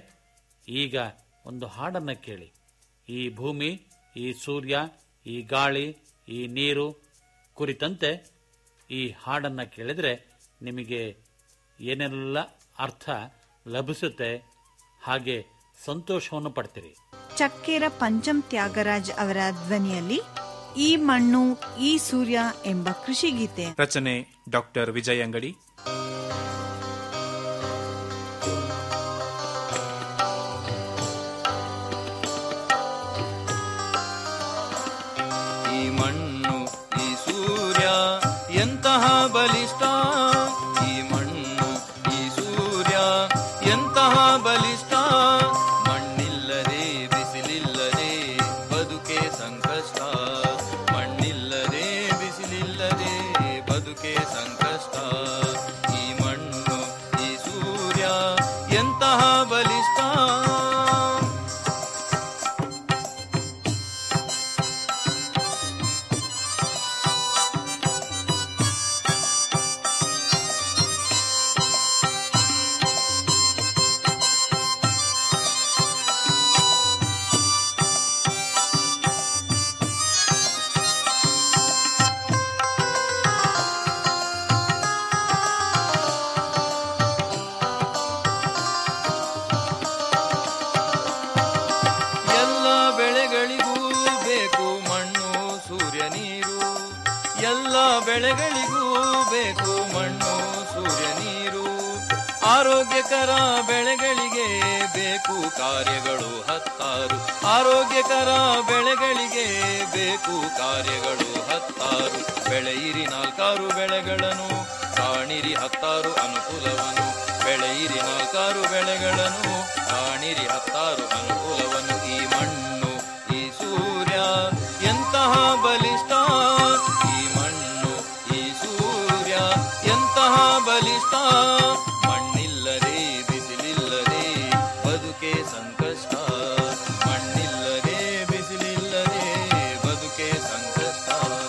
ಈಗ ಒಂದು ಹಾಡನ್ನು ಕೇಳಿ ಈ ಭೂಮಿ ಈ ಸೂರ್ಯ ಈ ಗಾಳಿ ಈ ನೀರು ಕುರಿತಂತೆ ಈ ಹಾಡನ್ನು ಕೇಳಿದರೆ ನಿಮಗೆ ಏನೆಲ್ಲ ಅರ್ಥ ಲಭಿಸುತ್ತೆ ಹಾಗೆ ಸಂತೋಷವನ್ನು ಪಡ್ತೀರಿ ಚಕ್ಕೆರ ಪಂಚಮ್ ತ್ಯಾಗರಾಜ್ ಅವರ ಧ್ವನಿಯಲ್ಲಿ ಈ ಮಣ್ಣು ಈ ಸೂರ್ಯ ಎಂಬ ಕೃಷಿಗೀತೆ ರಚನೆ ಡಾಕ್ಟರ್ ವಿಜಯ್ ಅಂಗಡಿ ಈ ಮಣ್ಣು ಈ ಸೂರ್ಯ ಎಂತಹ ಬಲಿಷ್ಠ ಈ ಮಣ್ಣು ಈ ಸೂರ್ಯ ಎಂತಹ ಬಲಿಷ್ಠ ಮಣ್ಣಿಲ್ಲದೆ ಬಿಸಿಲಿಲ್ಲದೆ ಬದುಕೆ ಸಂಕಷ್ಟ ಮಣ್ಣಿಲ್ಲದೆ ಬಿಸಿಲಿಲ್ಲದೆ ಬದುಕೆ ಸಂಕಷ್ಟ ಈ ಮಣ್ಣು ಈ ಸೂರ್ಯ ಎಂತಹ ಬಲಿಷ್ಠ ಎಲ್ಲ ಬೆಳೆಗಳಿಗೂ ಬೇಕು ಮಣ್ಣು ಸೂರ್ಯ ನೀರು ಆರೋಗ್ಯಕರ ಬೆಳೆಗಳಿಗೆ ಬೇಕು ಕಾರ್ಯಗಳು ಹತ್ತಾರು ಆರೋಗ್ಯಕರ ಬೆಳೆಗಳಿಗೆ ಬೇಕು ಕಾರ್ಯಗಳು ಹತ್ತಾರು ಬೆಳೆಯಿರಿ ನಾಲ್ಕಾರು ಬೆಳೆಗಳನ್ನು ಕಾಣಿರಿ ಹತ್ತಾರು ಅನುಕೂಲವನ್ನು ಬೆಳೆಯಿರಿ ನಾಲ್ಕಾರು ಬೆಳೆಗಳನ್ನು ಕಾಣಿರಿ ಹತ್ತಾರು ಅನುಕೂಲವನ್ನು ಈ ಮಣ್ಣು ಈ ಸೂರ್ಯ ಎಂತಹ ಬಲಿಷ್ಠ ಈ ಮಣ್ಣು ಈ ಸೂರ್ಯ ಎಂತಹ ಬಲಿಷ್ಠ ಮಣ್ಣಿಲ್ಲದೆ ಬಿಸಿಲಿಲ್ಲದೆ ಬದುಕೆ ಸಂಕಷ್ಟ ಮಣ್ಣಿಲ್ಲದೆ ಬಿಸಿಲಿಲ್ಲದೆ ಬದುಕೆ ಸಂಕಷ್ಟ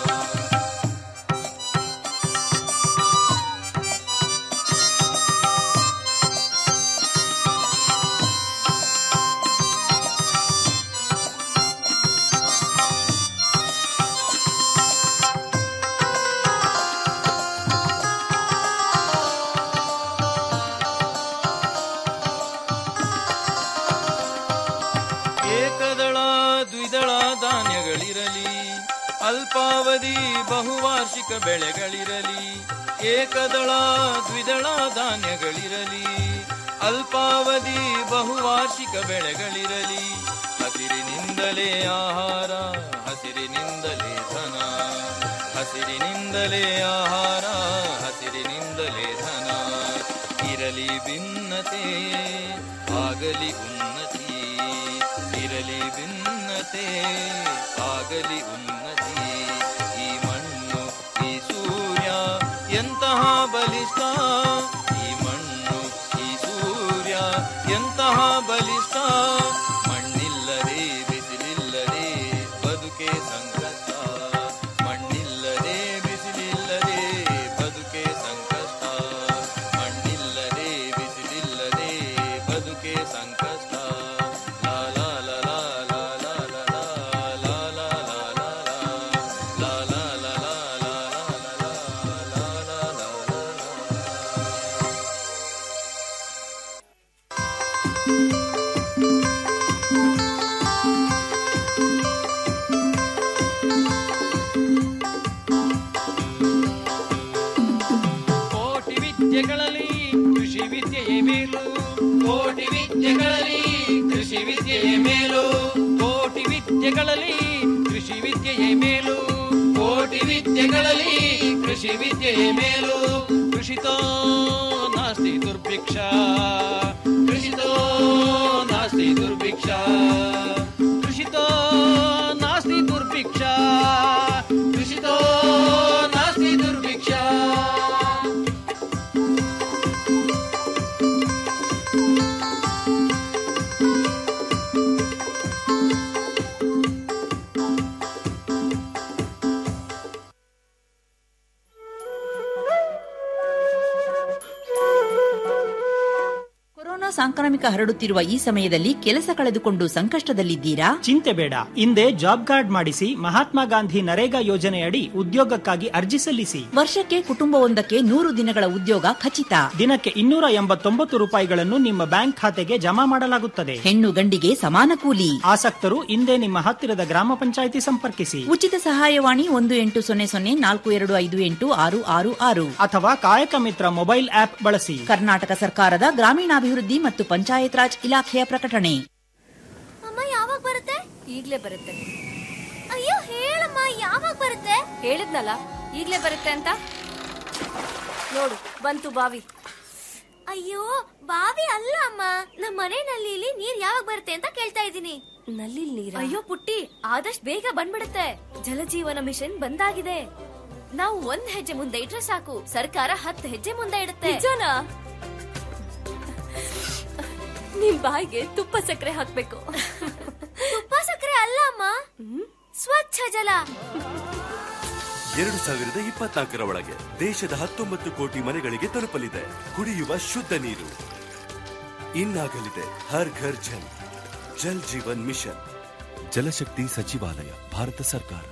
ಏಕದಳ ದ್ವಿದಳ ಧಾನ್ಯಗಳಿರಲಿ ಅಲ್ಪಾವಧಿ ಬಹುವಾರ್ಷಿಕ ಬೆಳೆಗಳಿರಲಿ ಏಕದಳ ದ್ವಿದಳ ಧಾನ್ಯಗಳಿರಲಿ ಅಲ್ಪಾವಧಿ ಬಹುವಾರ್ಷಿಕ ಬೆಳೆಗಳಿರಲಿ ಹಸಿರಿನಿಂದಲೇ ಆಹಾರ ಹಸಿರಿನಿಂದಲೇ ಧನ ಹಸಿರಿನಿಂದಲೇ ಆಹಾರ ಹಸಿರಿನಿಂದಲೇ ಧನ ಇರಲಿ ಭಿನ್ನತೆ ಆಗಲಿ ಉನ್ನತಿ ಇರಲಿ ಭಿನ್ನತೆ ಆಗಲಿ ಉನ್ನತಿ ಈ ಮಣ್ಣು ಈ ಸೂರ್ಯ ಎಂತಹ ಬಲಿಷ್ಠ ಈ ಮಣ್ಣು ಈ ಸೂರ್ಯ ಎಂತಹ ಬಲಿಷ್ಠ ಮಣ್ಣಿಲ್ಲದೆ ಬಿಸಿಲಿಲ್ಲದೆ ಬದುಕೆ ಸಂಕಷ್ಟ ಮಣ್ಣಿಲ್ಲದೆ ಬಿಸಿಲಿಲ್ಲದೆ ಬದುಕೆ ಸಂಕಷ್ಟ ಮಣ್ಣಿಲ್ಲದೆ ಬಿಸಿಲಿಲ್ಲದೆ ಬದುಕೆ ಸಂಕಷ್ಟ ಲಾ ಲಾ ಲಾ ಲಾ ಲಾ ಲಾ ಲಾ ಲಾ ಲಾ ಲಾ ಲಾ ಲಾ ಲಾ ಲಾ ಲಾ ಲಾ ಲಾ ಲಾ ಕೋಟಿ ವಿದ್ಯೆಗಳಲ್ಲಿ ಕೃಷಿ ವಿದ್ಯೆಯೇ ಮೇಲು ಕೋಟಿ ವಿದ್ಯೆಗಳಲ್ಲಿ ಕೃಷಿ ವಿದ್ಯೆಯೇ ಮೇಲು ಕೋಟಿ ವಿದ್ಯೆಗಳಲ್ಲಿ ಕೃಷಿ ವಿದ್ಯೆಯೇ ಮೇಲು ಕೋಟಿ ವಿದ್ಯೆಗಳಲ್ಲಿ ಕೃಷಿ ವಿದ್ಯೆಯೇ ಮೇಲು ಕೃಷಿತೋ ನಾಸ್ತಿ ದುರ್ಭಿಕ್ಷ ಕೃಷಿತೋ ನಾಸ್ತಿ ದುರ್ಭಿಕ್ಷ ಕೃಷಿತೋ ನಾಸ್ತಿ ದುರ್ಭಿಕ್ಷ ಕೃಷಿತೋ ನಾಸ್ತಿ ದುರ್ಭಿಕ್ಷ ಕೊರೋನಾ ಸಾಂಕ್ರಾಮಿಕ ಹರಡುತ್ತಿರುವ ಈ ಸಮಯದಲ್ಲಿ ಕೆಲಸ ಕಳೆದುಕೊಂಡು ಸಂಕಷ್ಟದಲ್ಲಿದ್ದೀರಾ ಚಿಂತೆ ಬೇಡ ಹಿಂದೆ ಜಾಬ್ ಕಾರ್ಡ್ ಮಾಡಿಸಿ ಮಹಾತ್ಮ ಗಾಂಧಿ ನರೇಗಾ ಯೋಜನೆಯಡಿ ಉದ್ಯೋಗಕ್ಕಾಗಿ ಅರ್ಜಿ ಸಲ್ಲಿಸಿ ವರ್ಷಕ್ಕೆ ಕುಟುಂಬವೊಂದಕ್ಕೆ ನೂರು ದಿನಗಳ ಉದ್ಯೋಗ ಖಚಿತ ದಿನಕ್ಕೆ ಇನ್ನೂರ ಎಂಬತ್ತೊಂಬತ್ತು ರೂಪಾಯಿಗಳನ್ನು ನಿಮ್ಮ ಬ್ಯಾಂಕ್ ಖಾತೆಗೆ ಜಮಾ ಮಾಡಲಾಗುತ್ತದೆ ಹೆಣ್ಣು ಗಂಡಿಗೆ ಸಮಾನ ಕೂಲಿ ಆಸಕ್ತರು ಹಿಂದೆ ನಿಮ್ಮ ಹತ್ತಿರದ ಗ್ರಾಮ ಪಂಚಾಯಿತಿ ಸಂಪರ್ಕಿಸಿ ಉಚಿತ ಸಹಾಯವಾಣಿ ಒಂದು ಎಂಟು ಸೊನ್ನೆ ಸೊನ್ನೆ ನಾಲ್ಕು ಎರಡು ಐದು ಎಂಟು ಆರು ಆರು ಆರು ಅಥವಾ ಕಾಯಕ ಮಿತ್ರ ಮೊಬೈಲ್ ಆಪ್ ಬಳಸಿ ಕರ್ನಾಟಕ ಸರ್ಕಾರದ ಗ್ರಾಮೀಣಾಭಿವೃದ್ಧಿ ಮತ್ತು ಪಂಚಾಯತ್ ರಾಜ್ ಇಲಾಖೆಯ ಪ್ರಕಟಣೆ ಅಮ್ಮ ಯಾವಾಗ ಬರುತ್ತೆ ಈಗ್ಲೇ ಬರುತ್ತೆ ಅಯ್ಯೋ ಹೇಳಮ್ಮ ಯಾವಾಗ ಬರುತ್ತೆ ಹೇಳಿದ್ನಲ್ಲ ಈಗ್ಲೇ ಬರುತ್ತೆ ಅಂತ ನೋಡು ಬಂತು ಬಾವಿ ಅಯ್ಯೋ ಬಾವಿ ಅಲ್ಲ ಅಮ್ಮ ನಮ್ಮ ಮನೆ ನಲ್ಲಿಲಿ ನೀರ್ ಯಾವಾಗ ಬರುತ್ತೆ ಅಂತ ಕೇಳ್ತಾ ಇದ್ದೀನಿ ನಲ್ಲಿ ನೀರ ಅಯ್ಯೋ ಪುಟ್ಟಿ ಆದಷ್ಟು ಬೇಗ ಬಂದ್ಬಿಡುತ್ತೆ ಜಲಜೀವನ ಮಿಷನ್ ಬಂದಾಗಿದೆ ನಾವು ಒಂದ್ ಹೆಜ್ಜೆ ಮುಂದೆ ಇಟ್ರೆ ಸಾಕು ಸರ್ಕಾರ ಹತ್ತು ಹೆಜ್ಜೆ ಮುಂದೆ ಇಡುತ್ತೆ ನಿಜನಾ ನಿಮ್ ಬಾಯಿಗೆ ತುಪ್ಪ ಸಕ್ಕರೆ ಹಾಕ್ಬೇಕು ತುಪ್ಪ ಸಕ್ಕರೆ ಅಲ್ಲ ಅಮ್ಮ ಸ್ವಚ್ಛ ಜಲ ಎರಡು ಸಾವಿರದ ಇಪ್ಪತ್ನಾಲ್ಕರ ಒಳಗೆ ದೇಶದ ಹತ್ತೊಂಬತ್ತು ಕೋಟಿ ಮನೆಗಳಿಗೆ ತಲುಪಲಿದೆ ಕುಡಿಯುವ ಶುದ್ಧ ನೀರು ಇನ್ನಾಗಲಿದೆ ಹರ್ ಘರ್ ಜಲ್ ಜಲ್ ಜೀವನ್ ಮಿಷನ್ ಜಲಶಕ್ತಿ ಸಚಿವಾಲಯ ಭಾರತ ಸರ್ಕಾರ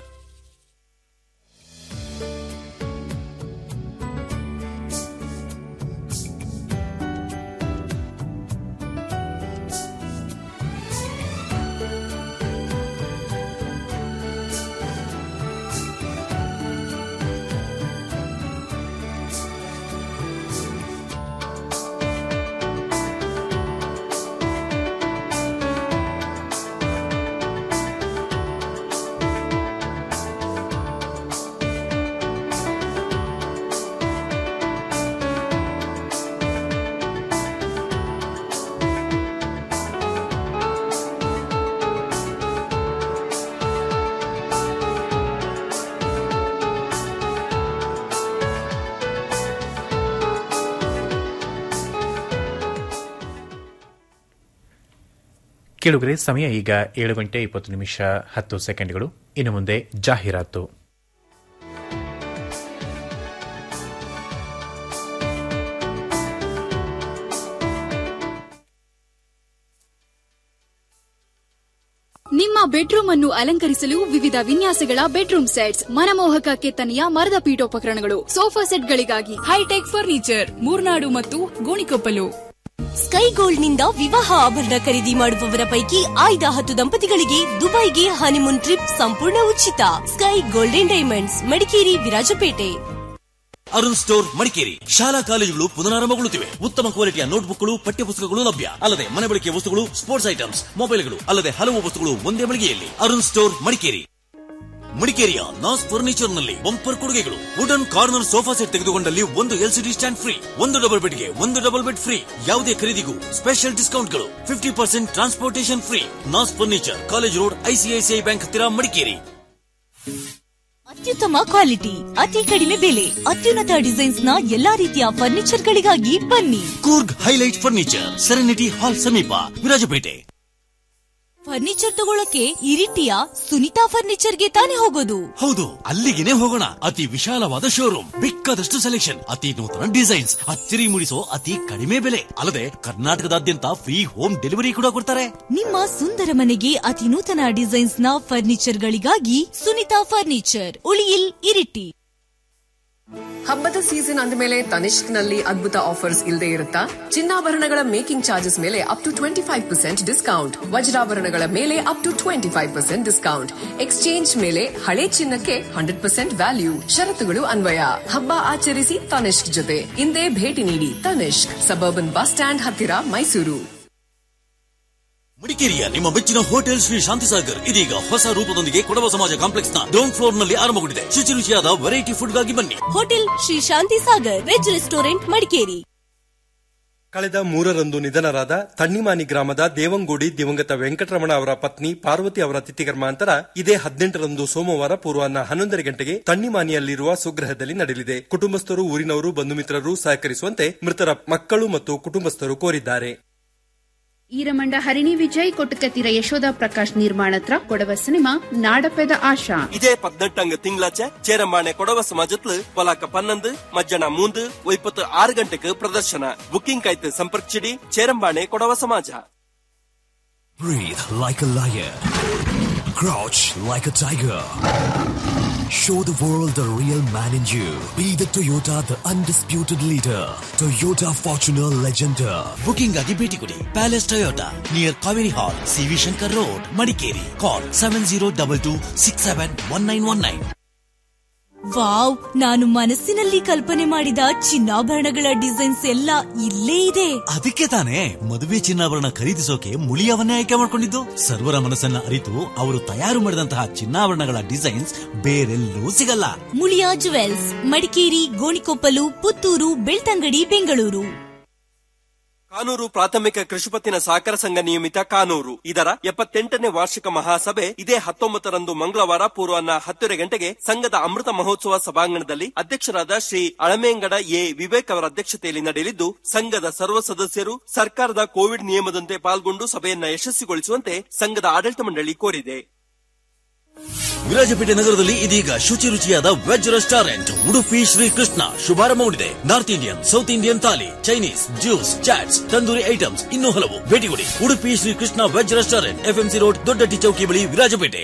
ಕೇಳುಗರೆ ಸಮಯ ಈಗ ಏಳು ಗಂಟೆ ಇಪ್ಪತ್ತು ನಿಮಿಷ ಹತ್ತು ಸೆಕೆಂಡ್ಗಳು ಇನ್ನು ಮುಂದೆ ಜಾಹೀರಾತು ನಿಮ್ಮ ಬೆಡ್ರೂಮ್ ಅನ್ನು ಅಲಂಕರಿಸಲು ವಿವಿಧ ವಿನ್ಯಾಸಗಳ ಬೆಡ್ರೂಮ್ ಸೆಟ್ಸ್ ಮನಮೋಹಕ ಕೆತ್ತನೆಯ ಮರದ ಪೀಠೋಪಕರಣಗಳು ಸೋಫಾ ಸೆಟ್ಗಳಿಗಾಗಿ ಹೈಟೆಕ್ ಫರ್ನಿಚರ್ ಮೂರ್ನಾಡು ಮತ್ತು ಗೋಣಿಕೊಪ್ಪಲು ಸ್ಕೈ ಗೋಲ್ಡ್ ನಿಂದ ವಿವಾಹ ಆಭರಣ ಖರೀದಿ ಮಾಡುವವರ ಪೈಕಿ ಆಯ್ದ ಹತ್ತು ದಂಪತಿಗಳಿಗೆ ದುಬೈಗೆ ಹನಿಮೂನ್ ಟ್ರಿಪ್ ಸಂಪೂರ್ಣ ಉಚಿತ sky golden diamonds Madikeri Virajpet Arun store Madikeri ಶಾಲಾ ಕಾಲೇಜುಗಳು ಪುನರಾರಂಭಗೊಳ್ಳುತ್ತಿವೆ ಉತ್ತಮ ಕ್ವಾಲಿಟಿಯ ನೋಟ್ಬುಕ್ಗಳು ಪಠ್ಯಪುಸ್ತಕಗಳು ಲಭ್ಯ ಅಲ್ಲದೆ ಮನೆ ಬಳಕೆಯ ವಸ್ತುಗಳು ಸ್ಪೋರ್ಟ್ಸ್ ಐಟಮ್ಸ್ ಮೊಬೈಲ್ಗಳು ಅಲ್ಲದೆ ಹಲವು ವಸ್ತುಗಳು ಒಂದೇ ಮಳಿಗೆಯಲ್ಲಿ ಅರುಣ್ ಸ್ಟೋರ್ ಮಡಿಕೇರಿ ಮಡಿಕೇರಿಯ ನಾಸ್ ಫರ್ನಿಚರ್ ನಲ್ಲಿ ಬಂಪರ್ ಕೊಡುಗೆಗಳು ವುಡನ್ ಕಾರ್ನರ್ ಸೋಫಾ ಸೆಟ್ ತೆಗೆದುಕೊಂಡಲ್ಲಿ ಒಂದು ಎಲ್ಸಿಡಿ ಸ್ಟ್ಯಾಂಡ್ ಫ್ರೀ ಒಂದು ಡಬಲ್ ಬೆಡ್ಗೆ ಒಂದು ಡಬಲ್ ಬೆಡ್ ಫ್ರೀ ಯಾವುದೇ ಖರೀದಿಗೂ ಸ್ಪೆಷಲ್ ಡಿಸ್ಕೌಂಟ್ಗಳು fifty percent transportation free Nas furniture college road ICICI bank ಹತ್ತಿರ ಮಡಿಕೇರಿ ಅತ್ಯುತ್ತಮ ಕ್ವಾಲಿಟಿ ಅತಿ ಕಡಿಮೆ ಬೆಲೆ ಅತ್ಯುನ್ನತ ಡಿಸೈನ್ಸ್ ನ ಎಲ್ಲಾ ರೀತಿಯ ಫರ್ನಿಚರ್ ಗಳಿಗಾಗಿ ಬನ್ನಿ Coorg highlight furniture serenity hall ಸಮೀಪ ವಿರಾಜಪೇಟೆ ಫರ್ನಿಚರ್ ತಗೊಳಕ್ಕೆ ಇರಿಟಿಯ ಸುನಿತಾ ಫರ್ನಿಚರ್ಗೆ ತಾನೇ ಹೋಗೋದು ಹೌದು ಅಲ್ಲಿಗೆನೆ ಹೋಗೋಣ ಅತಿ ವಿಶಾಲವಾದ ಶೋರೂಮ್ ಬೇಕಾದಷ್ಟು ಸೆಲೆಕ್ಷನ್ ಅತಿ ನೂತನ ಡಿಸೈನ್ಸ್ ಅಚ್ಚರಿ ಮೂಡಿಸೋ ಅತಿ ಕಡಿಮೆ ಬೆಲೆ ಅಲ್ಲದೆ ಕರ್ನಾಟಕದಾದ್ಯಂತ ಫ್ರೀ ಹೋಮ್ ಡೆಲಿವರಿ ಕೂಡ ಕೊಡ್ತಾರೆ ನಿಮ್ಮ ಸುಂದರ ಮನೆಗೆ ಅತಿ ನೂತನ ಡಿಸೈನ್ಸ್ ನ ಫರ್ನಿಚರ್ ಗಳಿಗಾಗಿ ಸುನಿತಾ ಫರ್ನಿಚರ್ ಉಳಿಯಿಲ್ ಇರಿಟಿ ಹಬ್ಬದ ಸೀಸನ್ ಅಂದಮೇಲೆ ತನಿಷ್ಕ್ ನಲ್ಲಿ ಅದ್ಭುತ ಆಫರ್ಸ್ ಇಲ್ಲದೆ ಇರುತ್ತಾ ಚಿನ್ನಾಭರಣಗಳ ಮೇಕಿಂಗ್ ಚಾರ್ಜಸ್ ಮೇಲೆ up to twenty five percent discount ವಜ್ರಾಭರಣಗಳ ಮೇಲೆ up to twenty five percent discount exchange ಮೇಲೆ ಹಳೆ ಚಿನ್ನಕ್ಕೆ ಹಂಡ್ರೆಡ್ ಪರ್ಸೆಂಟ್ ವ್ಯಾಲ್ಯೂ ಷರತ್ತುಗಳು ಅನ್ವಯ ಹಬ್ಬ ಆಚರಿಸಿ ತನಿಷ್ಕ್ ಜೊತೆ ಇಂದೇ ಭೇಟಿ ನೀಡಿ ತನಿಷ್ಕ್ ಸಬರ್ಬನ್ ಬಸ್ ಸ್ಟ್ಯಾಂಡ್ ಹತ್ತಿರ ಮೈಸೂರು ಮಡಿಕೇರಿಯ ನಿಮ್ಮ ಮೆಚ್ಚಿನ ಹೋಟೆಲ್ ಶ್ರೀ ಶಾಂತಿಸಾಗರ್ ಇದೀಗ ಹೊಸ ರೂಪದೊಂದಿಗೆ ಕೊಡವ ಸಮಾಜ ಕಾಂಪ್ಲೆಕ್ಸ್ ನ ಗ್ರೌಂಡ್ ಫ್ಲೋರ್ ನಲ್ಲಿ ಆರಂಭಗೊಂಡಿದೆ ಶುಚಿ ರುಚಿಯಾದ ವೆರೈಟಿ ಫುಡ್ ಗಾಗಿ ಬನ್ನಿ hotel Shri Shanti Sagar veg restaurant Madikeri ಕಳೆದ ಮೂರರಂದು ನಿಧನರಾದ ತಣ್ಣಿಮಾನಿ ಗ್ರಾಮದ ದೇವಂಗೋಡಿ ದಿವಂಗತ ವೆಂಕಟರಮಣ ಅವರ ಪತ್ನಿ ಪಾರ್ವತಿ ಅವರ ತಿಥಿಕರ್ಮಾಂತರ ಇದೇ ಹದಿನೆಂಟರಂದು ಸೋಮವಾರ ಪೂರ್ವಾಹ್ನ ಹನ್ನೊಂದರ ಗಂಟೆಗೆ ತಣ್ಣಿಮಾನಿಯಲ್ಲಿರುವ ಸ್ವಗೃಹದಲ್ಲಿ ನಡೆಯಲಿದೆ ಕುಟುಂಬಸ್ಥರು ಊರಿನವರು ಬಂಧು ಮಿತ್ರರು ಸಹಕರಿಸುವಂತೆ ಮೃತರ ಮಕ್ಕಳು ಮತ್ತು ಕುಟುಂಬಸ್ಥರು ಕೋರಿದ್ದಾರೆ ಈರಮಂಡ ಹರಿಣಿ ವಿಜಯ್ ಕೊಟ್ಟಕತ್ತಿರ ಯಶೋಧ ಪ್ರಕಾಶ್ ನಿರ್ಮಾಣತ್ರ ಕೊಡವ ಸಿನಿಮಾ ನಾಡಪೆದ ಆಶಾ இதே பதினெட்டாங்க திங்களாச்ச சேரம்பானே கொடவ சமாஜத்துல பொலாக்க பன்னெண்டு மஜ்ஜன மூந்து ஒய்பத்து ஆறு ಗಂಟೆಗೆ ಪ್ರದರ್ಶನ ಬುಕಿಂಗ್ ಆಯ್ತು ಸಂಪರ್ಕಿಸಿಡಿ ಚೇರಂಬಾಣೆ ಕೊಡವ ಸಮಾಜ Breathe like a lion. Crouch like a tiger. Show the world the real man in you. Be the Toyota, the undisputed leader. Toyota Fortuner Legender. Booking ಆಗಿ ಭೇಟಿ ಕೊಡಿ palace Toyota near Kaveri hall CV Shankar road Madikeri call seven zero double two six seven one nine one nine wow ನಾನು ಮನಸ್ಸಿನಲ್ಲಿ ಕಲ್ಪನೆ ಮಾಡಿದ ಚಿನ್ನಾಭರಣಗಳ ಡಿಸೈನ್ಸ್ ಎಲ್ಲ ಇಲ್ಲೇ ಇದೆ ಅದಕ್ಕೆ ತಾನೇ ಮದುವೆ ಚಿನ್ನಾಭರಣ ಖರೀದಿಸೋಕೆ ಮುಳಿಯವನ್ನೇ ಆಯ್ಕೆ ಮಾಡಿಕೊಂಡಿದ್ದು ಸರ್ವರ ಮನಸ್ಸನ್ನ ಅರಿತು ಅವರು ತಯಾರು ಮಾಡಿದಂತಹ ಚಿನ್ನಾಭರಣಗಳ ಡಿಸೈನ್ಸ್ ಬೇರೆಲ್ಲೂ ಸಿಗಲ್ಲ ಮುಳಿಯಾ ಜುವೆಲ್ಸ್ ಮಡಿಕೇರಿ ಗೋಣಿಕೊಪ್ಪಲು ಪುತ್ತೂರು ಬೆಳ್ತಂಗಡಿ ಬೆಂಗಳೂರು ಕಾನೂರು ಪ್ರಾಥಮಿಕ ಕೃಷಿಪತ್ತಿನ ಸಹಕಾರ ಸಂಘ ನಿಯಮಿತ ಕಾನೂರು ಇದರ ಎಪ್ಪತ್ತೆಂಟನೇ ವಾರ್ಷಿಕ ಮಹಾಸಭೆ ಇದೇ ಹತ್ತೊಂಬತ್ತರಂದು ಮಂಗಳವಾರ ಪೂರ್ವಾಹ್ನ ಹತ್ತುವರೆ ಗಂಟೆಗೆ ಸಂಘದ ಅಮೃತ ಮಹೋತ್ಸವ ಸಭಾಂಗಣದಲ್ಲಿ ಅಧ್ಯಕ್ಷರಾದ ಶ್ರೀ ಅಳಮೇಂಗಡ ಎ ವಿವೇಕ್ ಅವರ ಅಧ್ಯಕ್ಷತೆಯಲ್ಲಿ ನಡೆಯಲಿದ್ದು ಸಂಘದ ಸರ್ವ ಸದಸ್ಯರು ಸರ್ಕಾರದ ಕೋವಿಡ್ ನಿಯಮದಂತೆ ಪಾಲ್ಗೊಂಡು ಸಭೆಯನ್ನ ಯಶಸ್ವಿಗೊಳಿಸುವಂತೆ ಸಂಘದ ಆಡಳಿತ ಮಂಡಳಿ ಕೋರಿದೆ ವಿರಾಜಪೇಟೆ ನಗರದಲ್ಲಿ ಇದೀಗ ಶುಚಿ ರುಚಿಯಾದ ವೆಜ್ ರೆಸ್ಟೋರೆಂಟ್ ಉಡುಪಿ ಶ್ರೀ ಕೃಷ್ಣ ಶುಭಾರಂಭಗೊಂಡಿದೆ north Indian south Indian thali Chinese juice chaats tandoori items ಇನ್ನೂ ಹಲವು ಭೇಟಿ ಕೊಡಿ Udupi Shri Krishna veg restaurant FMC road Doddatti Chowki ಬಳಿ ವಿರಾಜಪೇಟೆ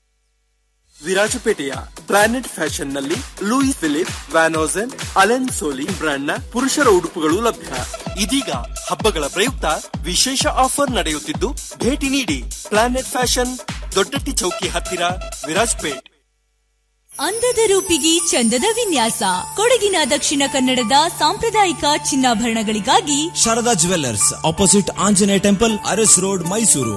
ವಿರಾಜಪೇಟೆಯ ಪ್ಲಾನೆಟ್ ಫ್ಯಾಷನ್ ನಲ್ಲಿ Louis Philippe Van Heusen Allen Solly brand ನ ಪುರುಷರ ಉಡುಪುಗಳು ಲಭ್ಯ ಇದೀಗ ಹಬ್ಬಗಳ ಪ್ರಯುಕ್ತ ವಿಶೇಷ ಆಫರ್ ನಡೆಯುತ್ತಿದ್ದು ಭೇಟಿ ನೀಡಿ ಪ್ಲಾನೆಟ್ ಫ್ಯಾಷನ್ ದೊಡ್ಡಟ್ಟಿ ಚೌಕಿ ಹತ್ತಿರ ವಿರಾಜಪೇಟ್ ಅಂದದ ರೂಪಿಗೆ ಚಂದದ ವಿನ್ಯಾಸ ಕೊಡಗಿನ ದಕ್ಷಿಣ ಕನ್ನಡದ ಸಾಂಪ್ರದಾಯಿಕ ಚಿನ್ನಾಭರಣಗಳಿಗಾಗಿ Sharada jewellers opposite Anjaneya temple Aras road Mysuru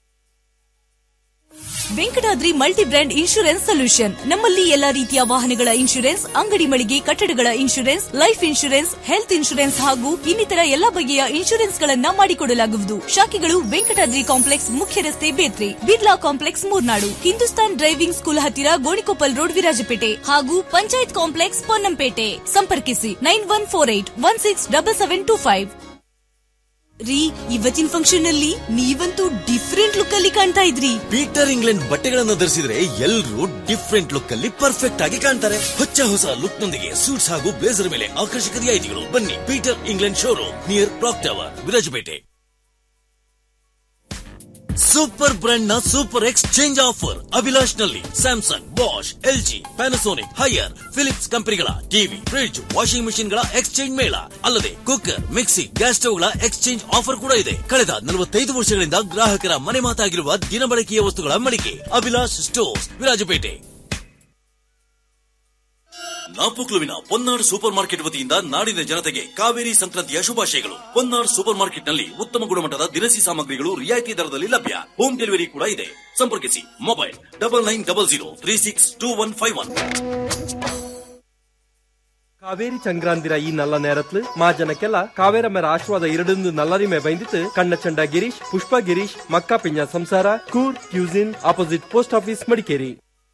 Venkatadri multi brand insurance solution ನಮ್ಮಲ್ಲಿ ಎಲ್ಲಾ ರೀತಿಯ ವಾಹನಗಳ ಇನ್ಶೂರೆನ್ಸ್ ಅಂಗಡಿ ಮಳಿಗೆ ಕಟ್ಟಡಗಳ insurance life insurance health insurance ಹಾಗೂ ಇನ್ನಿತರ ಎಲ್ಲಾ ಬಗೆಯ ಇನ್ಶೂರೆನ್ಸ್ ಗಳನ್ನ ಮಾಡಿಕೊಡಲಾಗುವುದು ಶಾಖೆಗಳು ವೆಂಕಟಾದ್ರಿ ಕಾಂಪ್ಲೆಕ್ಸ್ ಮುಖ್ಯ ರಸ್ತೆ Bethri Birla complex Murnad Hindustan driving school ಹತ್ತಿರ ಗೋಣಿಕೊಪ್ಪಲ್ ರೋಡ್ ವಿರಾಜಪೇಟೆ ಹಾಗೂ ಪಂಚಾಯತ್ ಕಾಂಪ್ಲೆಕ್ಸ್ ಪೊನ್ನಂಪೇಟೆ ಸಂಪರ್ಕಿಸಿ nine one four eight one six double seven two five ರೀ ಇವತ್ತಿನ ಫಂಕ್ಷನ್ ಅಲ್ಲಿ ನೀವಂತೂ ಡಿಫ್ರೆಂಟ್ ಲುಕ್ ಅಲ್ಲಿ ಕಾಣ್ತಾ ಇದ್ರಿ ಪೀಟರ್ ಇಂಗ್ಲೆಂಡ್ ಬಟ್ಟೆಗಳನ್ನು ಧರಿಸಿದ್ರೆ ಎಲ್ಲರೂ ಡಿಫ್ರೆಂಟ್ ಲುಕ್ ಅಲ್ಲಿ ಪರ್ಫೆಕ್ಟ್ ಆಗಿ ಕಾಣ್ತಾರೆ ಹೊಚ್ಚ ಹೊಸ ಲುಕ್ ನೊಂದಿಗೆ ಸೂಟ್ಸ್ ಹಾಗೂ ಬ್ಲೇಸರ್ ಮೇಲೆ ಆಕರ್ಷಕ ರಿಯಾಯಿತಿಗಳು ಬನ್ನಿ Peter England showroom near clock tower Virajpet super brand ನ ಸೂಪರ್ ಎಕ್ಸ್ಚೇಂಜ್ ಆಫರ್ ಅಭಿಲಾಷ್ ನಲ್ಲಿ Samsung Bosch LG Panasonic Haier Philips ಕಂಪನಿಗಳ ಟಿವಿ ಫ್ರಿಡ್ಜ್ ವಾಷಿಂಗ್ ಮೆಷಿನ್ ಗಳ ಎಕ್ಸ್ಚೇಂಜ್ ಮೇಳ ಅಲ್ಲದೆ ಕುಕ್ಕರ್ ಮಿಕ್ಸಿ ಗ್ಯಾಸ್ ಸ್ಟವ್ ಗಳ ಎಕ್ಸ್ಚೇಂಜ್ ಆಫರ್ ಕೂಡ ಇದೆ ಕಳೆದ ನಲವತ್ತೈದು ವರ್ಷಗಳಿಂದ ಗ್ರಾಹಕರ ಮನೆ ಮಾತಾಗಿರುವ ದಿನಬಳಕೆಯ ವಸ್ತುಗಳ ಮಳಿಗೆ ಅಭಿಲಾಷ್ ಸ್ಟೋರ್ಸ್ ವಿರಾಜಪೇಟೆ ನಾಪುಕ್ಲುವಿನ ಪೊನ್ನಾಡ್ ಸೂಪರ್ ಮಾರ್ಕೆಟ್ ವತಿಯಿಂದ ನಾಡಿನ ಜನತೆಗೆ ಕಾವೇರಿ ಸಂಕ್ರಾಂತಿಯ ಶುಭಾಶಯಗಳು ಪೊನ್ನಾಡ್ ಸೂಪರ್ ಮಾರ್ಕೆಟ್ ನಲ್ಲಿ ಉತ್ತಮ ಗುಣಮಟ್ಟದ ದಿನಸಿ ಸಾಮಗ್ರಿಗಳು ರಿಯಾಯಿತಿ ದರದಲ್ಲಿ ಲಭ್ಯ ಹೋಮ್ ಡೆಲಿವರಿ ಕೂಡ ಇದೆ ಸಂಪರ್ಕಿಸಿ mobile double nine double zero three six two one five one Kaveri Changrandira ಈ ನಲ್ಲ ನೇರತ್ಲು ಮಾ ಜನಕ್ಕೆಲ್ಲ ಕಾವೇರಮ್ಮರ ಆಶ್ವಾದ ಎರಡೊಂದು ನಲ್ಲರಿಮೆ ಬೈಂದಿತ್ತು ಕಣ್ಣ ಚಂಡ ಗಿರೀಶ್ ಪುಷ್ಪ ಗಿರೀಶ್ ಮಕ್ಕಾ ಪಿಂಜ ಸಂಸಾರ Coorg cuisine opposite post office Madikeri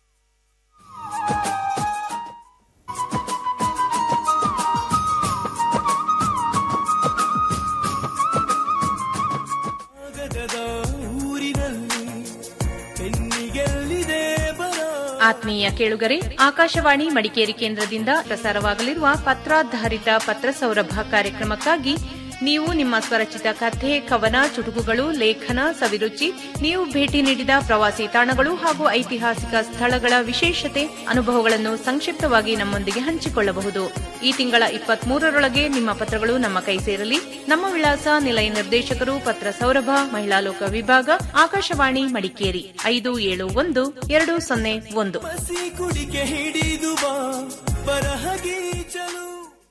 ಆತ್ಮೀಯ ಕೇಳುಗರೆ ಆಕಾಶವಾಣಿ ಮಡಿಕೇರಿ ಕೇಂದ್ರದಿಂದ ಪ್ರಸಾರವಾಗಲಿರುವ ಪತ್ರಾಧಾರಿತ ಪತ್ರ ಸೌರಭ ಕಾರ್ಯಕ್ರಮಕ್ಕಾಗಿ ನೀವು ನಿಮ್ಮ ಸ್ವರಚಿತ ಕಥೆ ಕವನ ಚುಟುಕುಗಳು ಲೇಖನ ಸವಿರುಚಿ ನೀವು ಭೇಟಿ ನೀಡಿದ ಪ್ರವಾಸಿ ತಾಣಗಳು ಹಾಗೂ ಐತಿಹಾಸಿಕ ಸ್ಥಳಗಳ ವಿಶೇಷತೆ ಅನುಭವಗಳನ್ನು ಸಂಕ್ಷಿಪ್ತವಾಗಿ ನಮ್ಮೊಂದಿಗೆ ಹಂಚಿಕೊಳ್ಳಬಹುದು ಈ ತಿಂಗಳ ಇಪ್ಪತ್ಮೂರರೊಳಗೆ ನಿಮ್ಮ ಪತ್ರಗಳು ನಮ್ಮ ಕೈ ಸೇರಲಿ ನಮ್ಮ ವಿಳಾಸ ನಿಲಯ ನಿರ್ದೇಶಕರು ಪತ್ರ ಸೌರಭ ಮಹಿಳಾ ಲೋಕ ವಿಭಾಗ ಆಕಾಶವಾಣಿ ಮಡಿಕೇರಿ ಐದು ಏಳು ಒಂದು ಎರಡು ಸೊನ್ನೆ ಒಂದು ಕುಡಿಕೆ ಹಿಡಿದು ಬಾ ಬರಹಗಿ ಚಲು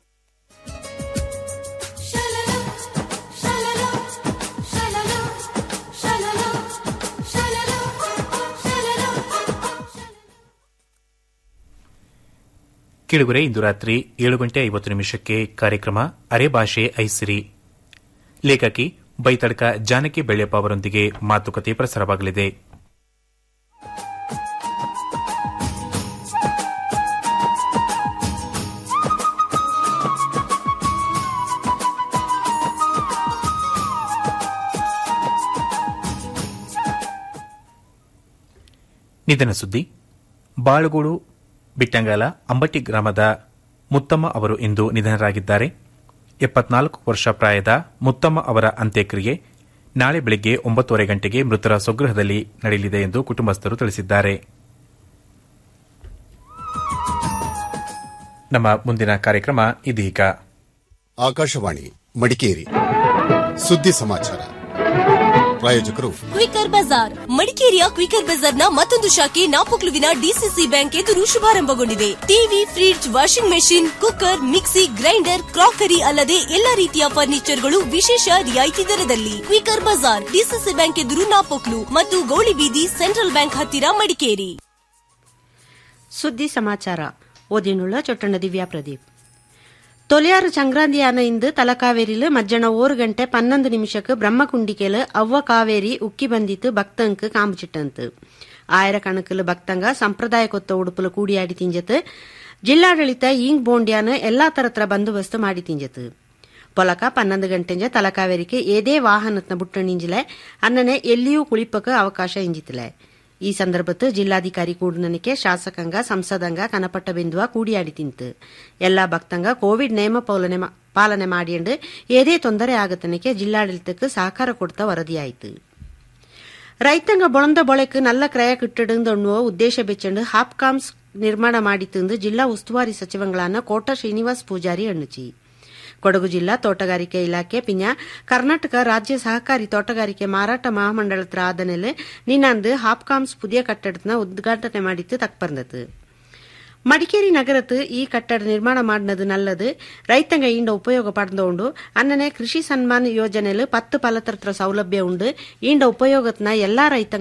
ಕೇಳುಗರೆ ಇಂದು ರಾತ್ರಿ ಏಳು ಗಂಟೆ ಐವತ್ತು ನಿಮಿಷಕ್ಕೆ ಕಾರ್ಯಕ್ರಮ ಅರೆ ಭಾಷೆ ಐಸಿರಿ ಲೇಖಕಿ ಬೈತಡ್ಕ ಜಾನಕಿ ಬೆಳ್ಳೆಪ್ಪ ಅವರೊಂದಿಗೆ ಮಾತುಕತೆ ಪ್ರಸಾರವಾಗಲಿದೆ ನಿಧನ ಸುದ್ದಿ ಬಾಳುಗೋಡು ಬಿಟ್ಟಂಗಾಲ ಅಂಬಟ್ಟಿ ಗ್ರಾಮದ ಮುತ್ತಮ್ಮ ಅವರು ಇಂದು ನಿಧನರಾಗಿದ್ದಾರೆ ಎಪ್ಪತ್ನಾಲ್ಕು ವರ್ಷ ಪ್ರಾಯದ ಮುತ್ತಮ್ಮ ಅವರ ಅಂತ್ಯಕ್ರಿಯೆ ನಾಳೆ ಬೆಳಗ್ಗೆ ಒಂಬತ್ತುವರೆ ಗಂಟೆಗೆ ಮೃತರ ಸ್ವಗೃಹದಲ್ಲಿ ನಡೆಯಲಿದೆ ಎಂದು ಕುಟುಂಬಸ್ಥರು ತಿಳಿಸಿದ್ದಾರೆ ನಮ್ಮ ಮುಂದಿನ ಕಾರ್ಯಕ್ರಮ ಇದೀಗ ಆಕಾಶವಾಣಿ ಮಡಿಕೇರಿ ಸುದ್ದಿ ಸಮಾಚಾರ ಪ್ರಾಯೋಜಕರು ಕ್ವಿಕರ್ ಬಜಾರ್ ಮಡಿಕೇರಿಯ ಕ್ವಿಕರ್ ಬಜಾರ್ನ ಮತ್ತೊಂದು ಶಾಖೆ ನಾಪೊಕ್ಲುವಿನ ಡಿಸಿಸಿ ಬ್ಯಾಂಕ್ ಎದುರು ಶುಭಾರಂಭಗೊಂಡಿದೆ TV fridge washing machine cooker mixie grinder crockery ಅಲ್ಲದೆ ಎಲ್ಲಾ ರೀತಿಯ ಫರ್ನಿಚರ್ಗಳು ವಿಶೇಷ ರಿಯಾಯಿತಿ ದರದಲ್ಲಿ ಕ್ವಿಕರ್ ಬಜಾರ್ ಡಿಸಿಸಿ ಬ್ಯಾಂಕ್ ಎದುರು ನಾಪೊಕ್ಲು ಮತ್ತು ಗೌಳಿಬೀದಿ ಸೆಂಟ್ರಲ್ ಬ್ಯಾಂಕ್ ಹತ್ತಿರ ಮಡಿಕೇರಿ ಸುದ್ದಿ ಸಮಾಚಾರ ಓದಿನುಳ್ಳ ಚೊಟ್ಟಣ ದಿವ್ಯಾ ಪ್ರದೀಪ್ ತೊಲೆಯಾರು சங்கராந்தியான இந்து தலக்காவேரியில மத்தியானம் ஒரு கண்டே பன்னெண்டு நிமிஷக்கு பிரம்மகுண்டிக்கையில அவ்வ காவேரி உக்கி ಬಂದಿತ್ತು ಭಕ್ತಂಕ್ ಕಾಂಬಿಚಿಟ್ಟಂತು ಆಯಿರಕಣಕ್ಕಲು ಭಕ್ತಂಗ ಸಂಪ್ರದಾಯ ಕೊತ್ತ ಉಡುಪುಲು ಕೂಡಿಯಾಡಿ ತಿಂಜತ್ ಜಿಲ್ಲಾಡಳಿತ ಇಂಗ್ ಬೋಂಡ್ಯಾನ ಎಲ್ಲಾ ತರತ್ರ ಬಂದೋಬಸ್ತ್ ಮಾಡಿ ತಿಂಜತ್ ಪೊಲಕ ಪನ್ನೊಂದು ಗಂಟೆಂಜ ತಲಕಾವೇರಿಗೆ ಏದೇ ವಾಹನತ್ನ ಬುಟ್ಟಣಿಂಜಿಲೆ ಅನ್ನನೆ ಎಲ್ಲಿಯೂ ಕುಳಿಪಕ ಅವಕಾಶ ಇಂಜಿತಿಲೆ ಈ ಸಂದರ್ಭತ್ತು ಜಿಲ್ಲಾಧಿಕಾರಿ ಕೂಡನನಿಕೆ ಶಾಸಕಾಂಗ ಸಂಸದಂಗ ಕನಪಟ್ಟ ಬಿಂದುವ ಕೂಡಿಯಾಡಿ ತಿಂತು ಎಲ್ಲಾ ಭಕ್ತಂಗ ಕೋವಿಡ್ ನೇಮ ಪಾಲನೆ ಪಾಲನೆ ಮಾಡಿಯಂಡು ಏದೇ ತೊಂದರೆ ಆಗತನಕ್ಕೆ ಜಿಲ್ಲಾಡಳಿತಕ್ಕೆ ಸಹಕಾರ ಕೊಡ್ತಾ ವರದಿಯಾಯಿತು ರೈತಂಗ ಬೊಳಂದ ಬೊಳೆಕ್ நல்ல ಕ್ರಯ ಕಿಟ್ಟಿಡುವ ಉದ್ದೇಶ ಬೆಚ್ಚಂಡು ಹಾಪ್ಕಾಮ್ಸ್ ನಿರ್ಮಾಣ ಮಾಡಿತ್ತಂದು ಜಿಲ್ಲಾ ಉಸ್ತುವಾರಿ ಸಚಿವಗಳಾನ ಕೋಟ ಶ್ರೀನಿವಾಸ್ ಪೂಜಾರಿ ಅಣ್ಣುಚಿ ಕೊಡಗು ಜಿಲ್ಲಾ ತೋಟಗಾರಿಕೆ ಇಲಾಖೆ ಪಿಂಜ ಕರ್ನಾಟಕ ರಾಜ್ಯ ಸಹಕಾರಿ ತೋಟಗಾರಿಕೆ ಮಾರಾಟ ಮಹಾಮಂಡಳತ್ರ ಆದನೆಲೆ ನಿನ್ನಂದು ಹಾಪ್ಕಾಮ್ಸ್ ಪುದಿಯ ಕಟ್ಟಡನ ಉದ್ಘಾಟನೆ ಮಾಡಿತ್ತು ತಕ್ಪರ್ந்தது ಮಡಿಕೇರಿ ನಗರத்து ಈ ಕಟ್ಟಡ ನಿರ್ಮಾಣ ಮಾಡಿನದು ನಲ್ಲದು ರೈತಂಗ ಇಂಡ ಉಪಯೋಗ ಪಡೆದೋಂಡು ಅನ್ನನೆ ಕೃಷಿ ಸನ್ಮಾನ್ ಯೋಜನೆಲು ಪತ್ತು ಫಲತರ್ತ್ರ ಸೌಲಭ್ಯ ಉಂಡು ಇಂಡ ಉಪಯೋಗತ್ನ ಎಲ್ಲಾ ರೈತಂಗ